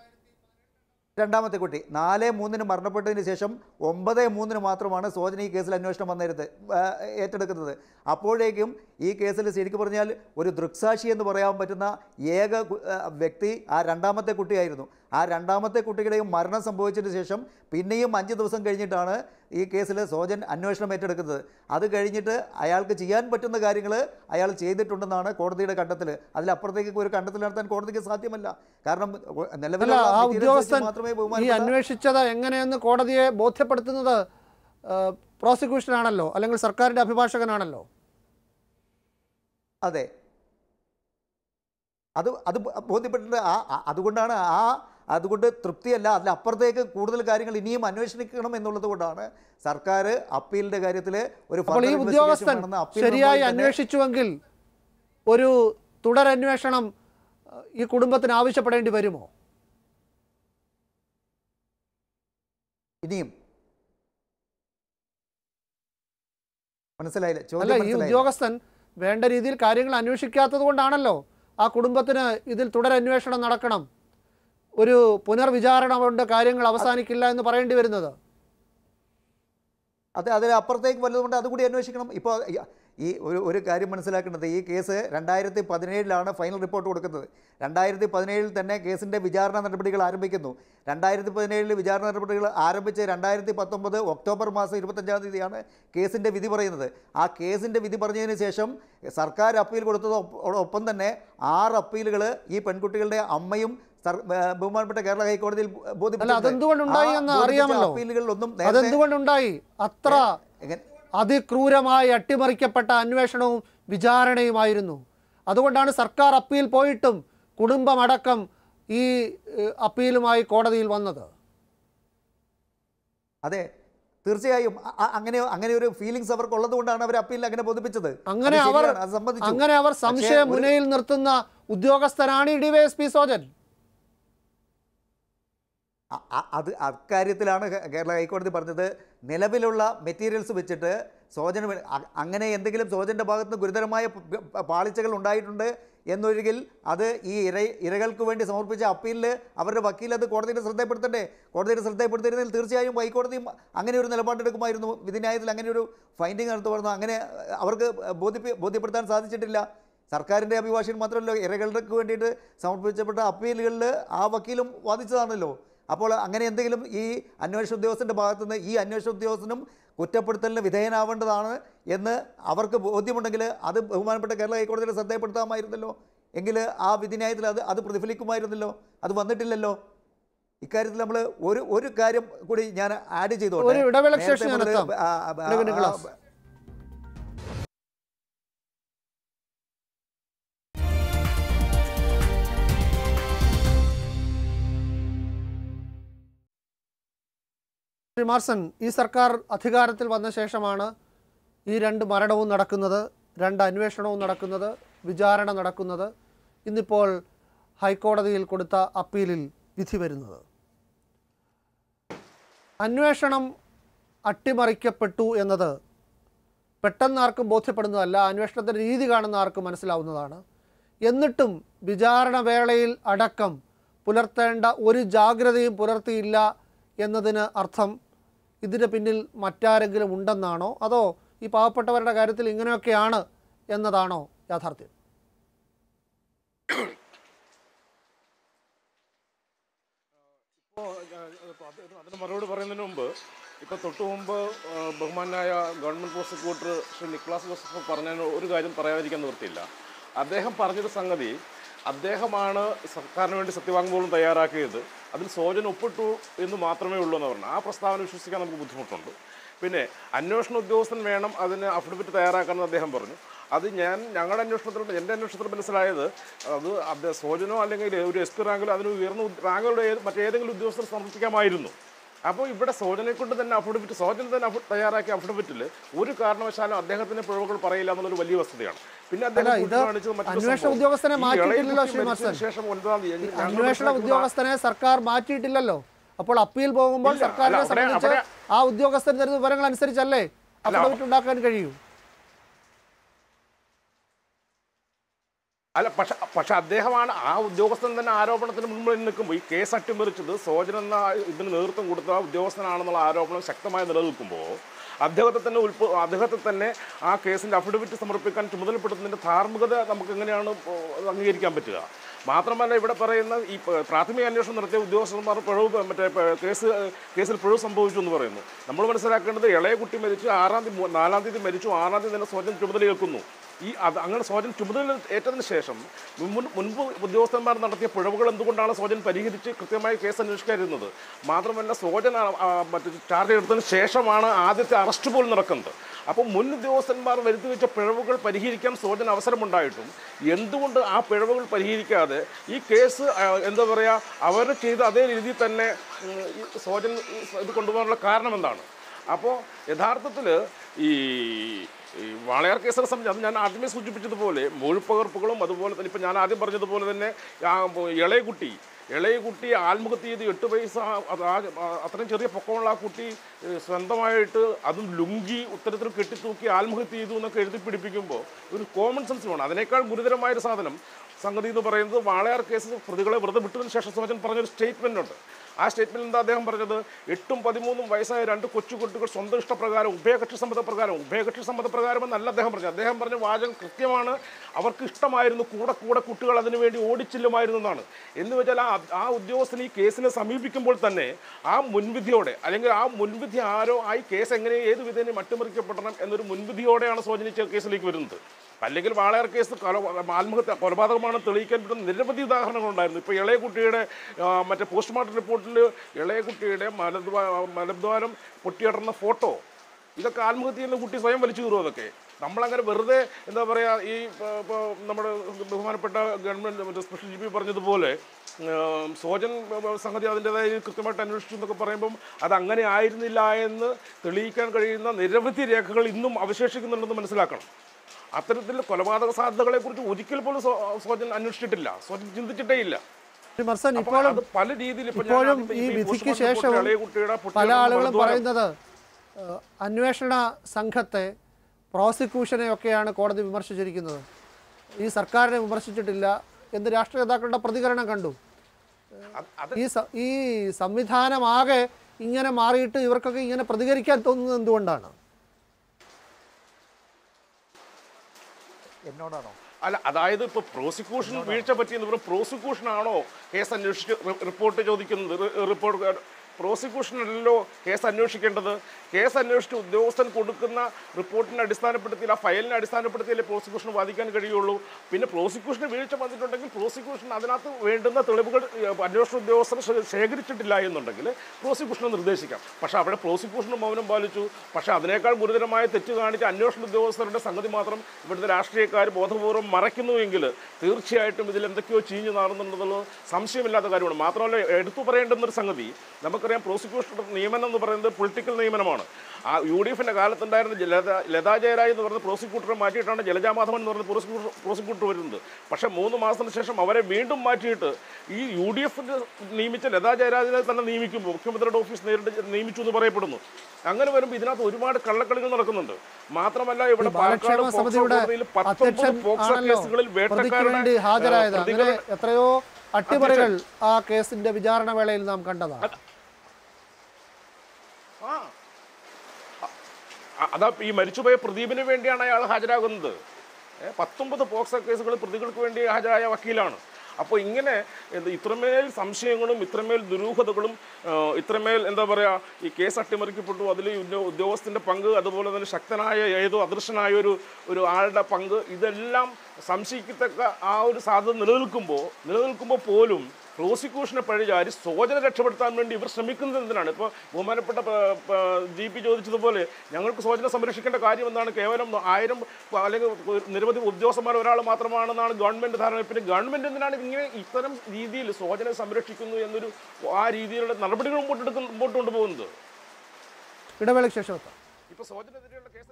രണ്ടാമത്തെ കുട്ടി നാല് മൂന്നിന് മരണപ്പെട്ടതിന് ശേഷം ഒമ്പത് മൂന്നിന് മാത്രമാണ് സോജന ഈ കേസിൽ അന്വേഷണം വന്നിരുന്നത് ആ, ഏറ്റെടുക്കുന്നത് അപ്പോഴേക്കും ഈ കേസിൽ ശരിക്കും പറഞ്ഞാൽ ഒരു ദൃക്സാക്ഷി എന്ന് പറയാൻ പറ്റുന്ന ഏക കു- ആ, വ്യക്തി ആ രണ്ടാമത്തെ കുട്ടിയായിരുന്നു ആ രണ്ടാമത്തെ കുട്ടിയുടെയും മരണം സംഭവിച്ചതിന് ശേഷം പിന്നെയും അഞ്ച് ദിവസം കഴിഞ്ഞിട്ടാണ് ഈ കേസിൽ സോജൻ അന്വേഷണം ഏറ്റെടുക്കുന്നത് അത് കഴിഞ്ഞിട്ട് അയാൾക്ക് ചെയ്യാൻ പറ്റുന്ന കാര്യങ്ങൾ അയാൾ ചെയ്തിട്ടുണ്ടെന്നാണ് കോടതിയുടെ കണ്ടെത്തൽ അതിലപ്പുറത്തേക്ക് ഒരു കണ്ടെത്തൽ നടത്താൻ കോടതിക്ക് സാധ്യമല്ല കാരണം അല്ല നിലവിലുള്ള ആ materials വെച്ച് ഉദ്യോഗസ്ഥൻ മാത്രമേ ഈ ബഹുമാനപ്പെട്ട അന്വേഷിച്ചത് എങ്ങനെയെന്ന് കോടതിയെ ബോധ്യപ്പെടുത്തുന്നത് പ്രോസിക്യൂഷനാണല്ലോ അല്ലെങ്കിൽ സർക്കാരിന്റെ അഭിഭാഷകനാണല്ലോ അതെ അത് അത് ബോധ്യപ്പെട്ടിട്ട് ആ ആ- അതുകൊണ്ടാണ് ആ അതുകൊണ്ട് തൃപ്തിയല്ല അതിലപ്പുറത്തേക്ക് കൂടുതൽ കാര്യങ്ങൾ ഇനിയും അന്വേഷിക്കണം എന്നുള്ളത് കൊണ്ടാണ് സർക്കാർ അപ്പീലിന്റെ കാര്യത്തിൽ ഒരു അപ്പോൾ ഈ further investigation ഉദ്യോഗസ്ഥൻ വേണമെന്ന് appeal ശരിയായി member തന്നെ- അന്വേഷിച്ചുവെങ്കിൽ ഒരു തുടരന്വേഷണം അഹ്, ഈ കുടുംബത്തിന് ആവശ്യപ്പെടേണ്ടി വരുമോ ഇനിയും മനസ്സിലായില്ല അല്ല ചോദ്യം ഈ മനസ്സിലായില്ല ഉദ്യോഗസ്ഥൻ വേണ്ട രീതിയിൽ കാര്യങ്ങൾ അന്വേഷിക്കാത്തത് കൊണ്ടാണല്ലോ ആ കുടുംബത്തിന് ഇതിൽ തുടരന്വേഷണം നടക്കണം ഒരു പുനർവിചാരണ കൊണ്ട് കാര്യങ്ങൾ അവസാനിക്കില്ല എന്ന് പറയേണ്ടി വരുന്നത് അത് അതിന് അപ്പുറത്തേക്ക് വല്ലതുകൊണ്ട് അതുകൂടി അന്വേഷിക്കണം ഇപ്പോൾ ഈ ഒരു ഒരു കാര്യം മനസ്സിലാക്കേണ്ടത് ഈ കേസ് രണ്ടായിരത്തി പതിനേഴിലാണ് ഫൈനൽ റിപ്പോർട്ട് കൊടുക്കുന്നത് രണ്ടായിരത്തി പതിനേഴിൽ തന്നെ കേസിൻ്റെ വിചാരണ നടപടികൾ ആരംഭിക്കുന്നു രണ്ടായിരത്തി പതിനേഴിൽ വിചാരണ നടപടികൾ ആരംഭിച്ച് രണ്ടായിരത്തി പത്തൊമ്പത് ഒക്ടോബർ മാസം ഇരുപത്തഞ്ചാം തീയതിയാണ് കേസിൻ്റെ വിധി പറയുന്നത് ആ കേസിൻ്റെ വിധി പറഞ്ഞതിന് ശേഷം സർക്കാർ അപ്പീൽ കൊടുത്തത് ഒപ്പം തന്നെ ആറ് അപ്പീലുകൾ ഈ പെൺകുട്ടികളുടെ അമ്മയും സർ- ഏഹ് ബഹുമാനപ്പെട്ട കേരള ഹൈക്കോടതിയിൽ അല്ല ബോധ്യപ്പെട്ടിട്ടുണ്ട്. അതെന്തുകൊണ്ടുണ്ടായി ആ എന്ന് ബോധിപ്പിച്ച അറിയാമല്ലോ അപ്പീലുകളിലൊന്നും നേരത്തെ അതെന്തുകൊണ്ടുണ്ടായി അത്ര എങ്ങനെ അതിക്രൂരമായി അട്ടിമറിക്കപ്പെട്ട അന്വേഷണവും വിചാരണയുമായിരുന്നു അതുകൊണ്ടാണ് സർക്കാർ അപ്പീൽ പോയിട്ടും കുടുംബമടക്കം ഈ ഏഹ്, അപ്പീലുമായി കോടതിയിൽ വന്നത് അതെ തീർച്ചയായും അ- അ- അങ്ങനെ അങ്ങനെ ഒരു ഫീലിങ്സ് അവർക്ക് ഉള്ളത് കൊണ്ടാണ് അവർ അപ്പീലിൽ അങ്ങനെ ബോധിപ്പിച്ചത് അങ്ങനെ അത് അവർ ശരിയാണ്, അത് സമ്മതിച്ചു. അങ്ങനെ അവർ പക്ഷേ സംശയം ഒരു- മുനയിൽ നിർത്തുന്ന ഉദ്യോഗസ്ഥനാണ് ഈ ഡിവൈഎസ്പി സോജൻ അ- അ- അത് അക്കാര്യത്തിലാണ് കേ- കേരള ഹൈക്കോടതി പറഞ്ഞത് നിലവിലുള്ള മെറ്റീരിയൽസ് വെച്ചിട്ട് സോജന് വേ- അ- അങ്ങനെ എന്തെങ്കിലും സോജൻ്റെ ഭാഗത്ത് നിന്ന് ഗുരുതരമായ പ- പ- പാളിച്ചകൾ ഉണ്ടായിട്ടുണ്ട് എന്നൊരികിൽ അത് ഈ ഇര ഇരകൾക്ക് വേണ്ടി സമർപ്പിച്ച അപ്പീലിൽ അവരുടെ വക്കീൽ അത് കോടതിയുടെ ശ്രദ്ധയപ്പെടുത്തണ്ടേ കോടതിയുടെ ശ്രദ്ധയപ്പെടുത്തിയിരുന്നെങ്കിൽ തീർച്ചയായും ഹൈക്കോടതിയും അങ്ങനെ ഒരു നിലപാടെടുക്കുമായിരുന്നു വിധിന്യായത്തിൽ അങ്ങനെ ഒരു ഫൈൻഡിങ് നടത്തുമായിരുന്നു അങ്ങനെ അവർക്ക് ബോധ്യപ്പി ബോധ്യപ്പെടുത്താൻ സാധിച്ചിട്ടില്ല സർക്കാരിൻ്റെ അഭിഭാഷകൻ മാത്രമല്ല ഇരകൾക്ക് വേണ്ടിയിട്ട് സമർപ്പിച്ചപ്പെട്ട അപ്പീലുകളിൽ ആ വക്കീലും വാദിച്ചതാണല്ലോ അപ്പോൾ അങ്ങനെ എന്തെങ്കിലും ഈ അന്വേഷണ ഉദ്യോഗസ്ഥൻ്റെ ഭാഗത്തുനിന്ന് ഈ അന്വേഷണ ഉദ്യോഗസ്ഥനും കുറ്റപ്പെടുത്തലിന് വിധേയനാവേണ്ടതാണ് എന്ന് അവർക്ക് ബോധ്യമുണ്ടെങ്കിൽ അത് ബഹുമാനപ്പെട്ട കേരള ഹൈക്കോടതിയുടെ ശ്രദ്ധയപ്പെടുത്താമായിരുന്നല്ലോ എങ്കിൽ ആ വിധിന്യായത്തിൽ അത് അത് പ്രതിഫലിക്കുമായിരുന്നല്ലോ അത് വന്നിട്ടില്ലല്ലോ ഇക്കാര്യത്തിൽ നമ്മൾ ഒരു ഒരു കാര്യം കൂടി ഞാൻ ആഡ് ചെയ്തോട്ടെ ഒരു ഇടവേളയ്ക്ക് നേരത്തെ ശേഷം ഞാൻ മുതൽ, എത്താം. ആ, ആ, ഇടവേള നിക്ലാസ്. ആ, ശ്രീ മാർസൻ ഈ സർക്കാർ അധികാരത്തിൽ വന്ന ശേഷമാണ് ഈ രണ്ട് മരണവും നടക്കുന്നത് രണ്ട് അന്വേഷണവും നടക്കുന്നത് വിചാരണ നടക്കുന്നത് ഇന്നിപ്പോൾ ഹൈക്കോടതിയിൽ കൊടുത്ത അപ്പീലിൽ വിധി വരുന്നത് അന്വേഷണം അട്ടിമറിക്കപ്പെട്ടു എന്നത് പെട്ടെന്ന് ആർക്കും ബോധ്യപ്പെടുന്നതല്ല അന്വേഷണത്തിൻ്റെ രീതി കാണുന്ന ആർക്കും മനസ്സിലാവുന്നതാണ് എന്നിട്ടും വിചാരണ വേളയിൽ അടക്കം പുലർത്തേണ്ട ഒരു ജാഗ്രതയും പുലർത്തിയില്ല എന്നതിന് അർത്ഥം ഇതിന് പിന്നിൽ മറ്റാരെങ്കിലും ഉണ്ടെന്നാണോ അതോ ഈ പാവപ്പെട്ടവരുടെ കാര്യത്തിൽ ഇങ്ങനെയൊക്കെയാണ് എന്നതാണോ യാഥാർത്ഥ്യം ഇപ്പോൾ അതിന് മറുപടി പറയുന്നതിന് മുമ്പ് ഇപ്പോൾ തൊട്ട് മുമ്പ് ആ, ബഹുമാനായ ഗവൺമെൻറ് പ്രോസിക്യൂട്ടർ ശ്രീ നിക്ലാസ് ജോസഫ് പറഞ്ഞതിന് ഒരു കാര്യം പറയാതിരിക്കാൻ നിവൃത്തിയില്ല അദ്ദേഹം പറഞ്ഞൊരു സംഗതി അദ്ദേഹമാണ് സർക്കാരിന് വേണ്ടി സത്യവാങ്മൂലം തയ്യാറാക്കിയത് അതിൽ സോജൻ ഒപ്പിട്ടു എന്ന് മാത്രമേ ഉള്ളൂ എന്ന് പറഞ്ഞു ആ പ്രസ്താവന വിശ്വസിക്കാൻ നമുക്ക് ബുദ്ധിമുട്ടുണ്ട് പിന്നെ അന്വേഷണ ഉദ്യോഗസ്ഥൻ വേണം അതിന് അഫിഡവിറ്റ് തയ്യാറാക്കാമെന്ന് അദ്ദേഹം പറഞ്ഞു അത് ഞാൻ ഞങ്ങളുടെ അന്വേഷണത്തിൽ എൻ്റെ അന്വേഷണത്തിൽ മനസ്സിലായത് അത് അദ്ദേഹം സോജനോ അല്ലെങ്കിൽ ഒരു എസ് പി റാങ്കിലോ അതിന് ഉയർന്ന ഉദ്- റാങ്കുകളുടെ ഏത് മറ്റേതെങ്കിലും ഉദ്യോഗസ്ഥർ സമർപ്പിക്കാമായിരുന്നു അപ്പോൾ ഇവിടെ സോജനെ കൊണ്ട് തന്നെ അഫിഡവിറ്റ് സോജൻ തന്നെ അഫി- തയ്യാറാക്കിയ അഫിഡവിറ്റിൽ ഒരു കാരണവശാലും അദ്ദേഹത്തിന് പിഴവുകൾ പറയില്ല എന്നുള്ളൊരു വലിയ വസ്തുതയാണ് പിന്നെ അദ്ദേഹം അല്ല, ഇത് ചൂണ്ടിക്കാണിച്ചത് മറ്റൊരു അന്വേഷണ സംഭവം. ഉദ്യോഗസ്ഥനെ ഈ മാറ്റിയിട്ടില്ലല്ലോ ഇളയ ശ്രീ കുട്ടി മത്സൻ. മരിച്ചതിന് ശേഷം ഒൻപതാം തീയതി ഞങ്ങൾ അന്വേഷണ മനസ്സിലാക്കുന്ന ഉദ്യോഗസ്ഥനെ സർക്കാർ മാറ്റിയിട്ടില്ലല്ലോ അപ്പോൾ അപ്പീൽ പോകുമ്പോൾ ഇല്ല, സർക്കാരിനെ അല്ല, അവിടെ- സംബന്ധിച്ച് അവിടെ- ആ ഉദ്യോഗസ്ഥൻ തരുന്ന വിവരങ്ങൾ അനുസരിച്ചല്ലേ അഫിഡവിറ്റ് ഉണ്ടാക്കാൻ കഴിയൂ അല്ല പക്ഷെ പക്ഷെ അദ്ദേഹമാണ് ആ ഉദ്യോഗസ്ഥൻ തന്നെ ആരോപണത്തിന് മുൻപിൽ നിൽക്കുമ്പോൾ ഈ കേസ് അട്ടിമറിച്ചത് സോജൻ എന്ന ഇതിന് നേതൃത്വം കൊടുത്ത ഉദ്യോഗസ്ഥനാണെന്നുള്ള ആരോപണം ശക്തമായി നിലനിൽക്കുമ്പോൾ അദ്ദേഹത്തെ തന്നെ ഉൾപ്പ അദ്ദേഹത്തെ തന്നെ ആ കേസിൻ്റെ അഫിഡവിറ്റ് സമർപ്പിക്കാൻ ചുമതലപ്പെടുത്തുന്നതിൻ്റെ ധാർമ്മികത നമുക്ക് എങ്ങനെയാണ് അംഗീകരിക്കാൻ പറ്റുക മാത്രമല്ല ഇവിടെ പറയുന്ന ഈ പ- പ്രാഥമിക അന്വേഷണം നടത്തിയ ഉദ്യോഗസ്ഥന്മാർ പിഴവ് മറ്റേ പ- കേസ് കേസിൽ പിഴവ് സംഭവിച്ചു എന്ന് പറയുന്നു നമ്മൾ മനസ്സിലാക്കേണ്ടത് ഇളയ കുട്ടി മരിച്ചു ആറാം തീയതി മൂ- നാലാം തീയതി മരിച്ചു ആറാം തീയതി തന്നെ സ്വന്തം ചുമതല ഏൽക്കുന്നു ഈ അത് അങ്ങനെ സോജൻ ചുമതല ഏറ്റതിന് ശേഷം മുൻ മുൻപ് ഉദ്യോഗസ്ഥന്മാർ നടത്തിയ പിഴവുകൾ എന്തുകൊണ്ടാണ് സോജൻ പരിഹരിച്ച് കൃത്യമായി കേസ് അന്വേഷിക്കാതിരുന്നത് മാത്രമല്ല സോജൻ ആ, ആ, മറ്റേ ചാർജ് എടുത്തതിന് ശേഷമാണ് ആദ്യത്തെ അറസ്റ്റ് പോലും നടക്കുന്നത് അപ്പോൾ മുൻ ഉദ്യോഗസ്ഥന്മാർ വരുത്തി വെച്ച പിഴവുകൾ പരിഹരിക്കാൻ സോജൻ അവസരമുണ്ടായിട്ടും എന്തുകൊണ്ട് ആ പിഴവുകൾ പരിഹരിക്കാതെ ഈ കേസ് ആ, എന്താ പറയുക അവർ ചെയ്ത അതേ രീതിയിൽ തന്നെ ഉം, ഈ സോജൻ ഇത് കൊണ്ടുപോകാനുള്ള കാരണം എന്താണ് അപ്പോൾ യഥാർത്ഥത്തിൽ ഈ ഈ വാളയാർ കേസിനെ സംബന്ധിച്ച് അത് ഞാൻ ആദ്യമേ സൂചിപ്പിച്ചതുപോലെ മൊഴിപ്പകർപ്പുകളും അതുപോലെ തന്നെ ഇപ്പം ഞാൻ ആദ്യം പറഞ്ഞതുപോലെ തന്നെ ആ ഇളയ കുട്ടി ഇളയ കുട്ടി ആത്മഹത്യ ചെയ്ത് എട്ട് വയസ്സ് ആ- അത് ആ ആ- അത്രയും ചെറിയ പൊക്കമുള്ള ആ കുട്ടി ഏഹ്, സ്വന്തമായിട്ട് അതും ലുങ്കി ഉത്തരത്തിൽ കെട്ടിത്തൂക്കി ആത്മഹത്യ ചെയ്തു എന്നൊക്കെ എഴുതി പിടിപ്പിക്കുമ്പോൾ ഒരു കോമൺ സെൻസ് വേണം അതിനേക്കാൾ ഗുരുതരമായൊരു സാധനം സംഗതി എന്ന് പറയുന്നത് വാളയാർ കേസ് പ്രതികളെ വെറുതെ വിട്ടതിന് ശേഷം സോജൻ പറഞ്ഞൊരു സ്റ്റേറ്റ്മെൻ്റ് ഉണ്ട് ആ സ്റ്റേറ്റ്മെൻറ്റിൽ എന്താ അദ്ദേഹം പറഞ്ഞത് എട്ടും പതിമൂന്നും വയസ്സായ രണ്ട് കൊച്ചു കുട്ടികൾ സ്വന്തം ഇഷ്ടപ്രകാരം ഉഭയകക്ഷി സമ്മതപ്രകാരം ഉഭയകക്ഷി സമ്മതപ്രകാരം എന്നല്ല അദ്ദേഹം പറഞ്ഞത് അദ്ദേഹം പറഞ്ഞ വാചകം കൃത്യമാണ് അവർക്ക് ഇഷ്ടമായിരുന്നു കൂടെ കൂടെ കുട്ടികൾ അതിനു വേണ്ടി ഓടിച്ചില്ലുമായിരുന്നു എന്നാണ് എന്ന് വെച്ചാൽ ആ ആ ഉദ്യോഗസ്ഥൻ ഈ കേസിനെ സമീപിക്കുമ്പോൾ തന്നെ ആ മുൻവിധിയോടെ അല്ലെങ്കിൽ ആ മുൻവിധി ആരോ ആ ഈ കേസ് എങ്ങനെ ഏത് വിധേനയും അട്ടിമറിക്കപ്പെടണം എന്നൊരു മുൻവിധിയോടെയാണ് സോജനി കേസിലേക്ക് വരുന്നത് അല്ലെങ്കിൽ വാളയാർ കേസ് കൊല ആത്മഹത്യ കൊലപാതകമാണ് തെളിയിക്കാൻ പറ്റുന്ന നിരവധി ഉദാഹരണങ്ങളുണ്ടായിരുന്നു ഇപ്പോൾ ഇളയ കുട്ടിയുടെ ആ, മറ്റേ പോസ്റ്റ്മോർട്ടം റിപ്പോർട്ടിൽ ഇളയ കുട്ടിയുടെ മലദ്വാ മലദ്വാരം പൊട്ടിയിടുന്ന ഫോട്ടോ ഇതൊക്കെ ആത്മഹത്യ ചെയ്യുന്ന കുട്ടി സ്വയം വലിച്ചു കീറും അതൊക്കെ നമ്മളങ്ങനെ വെറുതെ എന്താ പറയുക ഈ ആ, ഇപ്പോൾ നമ്മുടെ ബഹുമാനപ്പെട്ട ഗവൺമെൻറ് മറ്റേ സ്പെഷ്യൽ ജി പി പറഞ്ഞതുപോലെ ആ, സോജൻ ആ, സംഗതി അതിൻ്റെതായ കൃത്യമായിട്ട് അന്വേഷിച്ചു എന്നൊക്കെ പറയുമ്പം അത് അങ്ങനെ ആയിരുന്നില്ല എന്ന് തെളിയിക്കാൻ കഴിയുന്ന നിരവധി രേഖകൾ ഇന്നും അവശേഷിക്കുന്നുണ്ടെന്ന് മനസ്സിലാക്കണം അത്തരത്തിൽ കൊലപാതക സാധ്യതകളെ കുറിച്ച് ഒരിക്കൽ പോലും സോ- സോജൻ അന്വേഷിച്ചിട്ടില്ല സോജൻ ചിന്തിച്ചിട്ടേ ഇല്ല ശ്രീ മർസൻ അപ്പോൾ ഇപ്പോഴും അത് പല രീതിയിൽ ഇപ്പൊ ഞാൻ ഇപ്പോഴും ഇപ്പൊ ഈ ഈ വിധിക്ക് പോസ്റ്റ്മോർട്ടം ശേഷം റിപ്പോർട്ടിൽ ഇളയ കുട്ടിയുടെ പല പൊട്ടിയിടുന്ന ആളുകളും മലദ്വാരം- പറയുന്നത് ഏഹ്, അന്വേഷണ സംഘത്തെ പ്രോസിക്യൂഷനെ ഒക്കെയാണ് കോടതി വിമർശിച്ചിരിക്കുന്നത് ഈ സർക്കാരിനെ വിമർശിച്ചിട്ടില്ല എന്ന് രാഷ്ട്രീയ നേതാക്കളുടെ പ്രതികരണം കണ്ടു അത് അത് ഈ സ- ഈ സംവിധാനമാകെ ഇങ്ങനെ മാറിയിട്ട് ഇവർക്കൊക്കെ ഇങ്ങനെ പ്രതികരിക്കാൻ തോന്നുന്നത് എന്തുകൊണ്ടാണ് എന്നോടാണോ അല്ല അതായത് ഇപ്പൊ പ്രോസിക്യൂഷൻ വീഴ്ച പറ്റിയെന്ന് പറയും പ്രോസിക്യൂഷൻ ആണോ കേസ് അന്വേഷിച്ച് റി- റിപ്പോർട്ട് ചോദിക്കുന്നത് റി- റിപ്പോർട്ട് പ്രോസിക്യൂഷനല്ലല്ലോ കേസ് അന്വേഷിക്കേണ്ടത് കേസ് അന്വേഷിച്ച് ഉദ്യോഗസ്ഥൻ കൊടുക്കുന്ന റിപ്പോർട്ടിനെ അടിസ്ഥാനപ്പെടുത്തി ആ ഫയലിനെ അടിസ്ഥാനപ്പെടുത്തിയല്ലേ പ്രോസിക്യൂഷൻ വാദിക്കാൻ കഴിയുള്ളൂ പിന്നെ പ്രോസിക്യൂഷന് വീഴ്ച വന്നിട്ടുണ്ടെങ്കിൽ പ്രോസിക്യൂഷൻ അതിനകത്ത് വേണ്ടുന്ന തെളിവുകൾ ഏഹ്, അന്വേഷണ ഉദ്യോഗസ്ഥർ ശേ- ശേഖരിച്ചിട്ടില്ല എന്നുണ്ടെങ്കിൽ പ്രോസിക്യൂഷനെ നിർദ്ദേശിക്കാം പക്ഷേ അവിടെ പ്രോസിക്യൂഷൻ മൗനം പാലിച്ചു പക്ഷേ അതിനേക്കാൾ ഗുരുതരമായ തെറ്റ് കാണിച്ച അന്വേഷണ ഉദ്യോഗസ്ഥരുടെ സംഗതി മാത്രം ഇവിടുത്തെ രാഷ്ട്രീയക്കാർ ബോധപൂർവ്വം മറയ്ക്കുന്നുവെങ്കിൽ തീർച്ചയായിട്ടും ഇതിൽ എന്തൊക്കെയോ ചീഞ്ഞു നാറുന്നുണ്ടെന്നുള്ളത് സംശയമില്ലാത്ത കാര്യമാണ് മാത്രമല്ല എടുത്തു പറയേണ്ടുന്നൊരു സംഗതി നമുക്കറിയാം പ്രോസിക്യൂഷൻ നിയമനം എന്ന് പറയുന്നത് പൊളിറ്റിക്കൽ നിയമനമാണ് ആ യു ഡി എഫിൻ്റെ കാലത്തുണ്ടായിരുന്ന ലത ലതാ ജയരാജ് എന്ന് പറയുന്ന പ്രോസിക്യൂട്ടറെ മാറ്റിയിട്ടാണ് ജലജാ മാധവൻ എന്ന് പറയുന്ന പ്രോസിക്യൂട്ടർ പ്രോസിക്യൂട്ടർ വരുന്നത് പക്ഷേ മൂന്ന് മാസത്തിന് ശേഷം അവരെ വീണ്ടും മാറ്റിയിട്ട് ഈ യു ഡി എഫിൻ്റെ നിയമിച്ച ലതാ ജയരാജിനെ തന്നെ നിയമിക്കുമ്പോൾ മുഖ്യമന്ത്രിയുടെ ഓഫീസ് നേരിട്ട് നിയമിച്ചു എന്ന് പറയപ്പെടുന്നു അങ്ങനെ വരുമ്പോൾ ഇതിനകത്ത് ഒരുപാട് കള്ളക്കളികൾ നടക്കുന്നുണ്ട് മാത്രമല്ല ഇവിടെ പാലക്കാട് ബാലക്ഷേമ പോക്സോ സമിതിയുടെ കോടതിയിൽ അധ്യക്ഷൻ പത്തൊമ്പത് പോക്സോ ആണല്ലോ കേസുകളിൽ പ്രതിക്ക് വേണ്ടി വേട്ടക്കാരുടെ ഹാജരായത് ഏഹ്, അങ്ങനെ പ്രതികളുടെ- എത്രയോ അട്ടിമറികൾ ആ കേസിന്റെ വിചാരണ വേളയിൽ നാം കണ്ടതാണ് ആ അ- അതാ ഈ മരിച്ചുപോയ പ്രദീപിന് വേണ്ടിയാണ് അയാൾ ഹാജരാകുന്നത് ഏ, പത്തൊമ്പത് പോക്സോ കേസുകൾ പ്രതികൾക്ക് വേണ്ടി ഹാജരായ വക്കീലാണ് അപ്പോൾ ഇങ്ങനെ എന്ത് ഇത്രമേൽ സംശയങ്ങളും ഇത്രമേൽ ദുരൂഹതകളും ആ, ഇത്രമേൽ എന്താ പറയുക ഈ കേസ് അട്ടിമറിക്കപ്പെട്ടു അതിൽ ഉദ്യോ- ഉദ്യോഗസ്ഥൻ്റെ പങ്ക് അതുപോലെ തന്നെ ശക്തനായ ഏതോ അദൃശ്യനായ ഒരു ഒരു ആളുടെ പങ്ക് ഇതെല്ലാം സംശയിക്കത്തക്ക ആ ഒരു സാധ്യത നിലനിൽക്കുമ്പോൾ നിലനിൽക്കുമ്പോൾ പോലും പ്രോസിക്യൂഷനെ പഴിചാരി സോജന രക്ഷപ്പെടുത്താൻ വേണ്ടി ഇവർ ശ്രമിക്കുന്നത് എന്തിനാണ് ഇപ്പോൾ ബഹുമാനപ്പെട്ട ജി പി ചോദിച്ചതുപോലെ ഞങ്ങൾക്ക് സോജന സംരക്ഷിക്കേണ്ട കാര്യം എന്താണ് കേവലം ആയിരം പ- അല്ലെങ്കിൽ ഒരു നിരവധി ഉദ്യോഗസ്ഥന്മാർ ഒരാൾ മാത്രമാണെന്നാണ് ഗവൺമെൻറ് ധാരണ പിന്നെ ഗവൺമെൻറ് എന്തിനാണ് ഇങ്ങനെ ഇത്തരം രീതിയിൽ സോജനെ സംരക്ഷിക്കുന്നു എന്നൊരു ആ രീതിയിലുള്ള നടപടികൾ മുമ്പോട്ട് എടുക്കുന്ന മുമ്പോട്ട് കൊണ്ടുപോകുന്നത് ഇടവേളയ്ക്ക് ശേഷം എത്താം ഇപ്പോൾ സോജനെതിരെയുള്ള കേസ്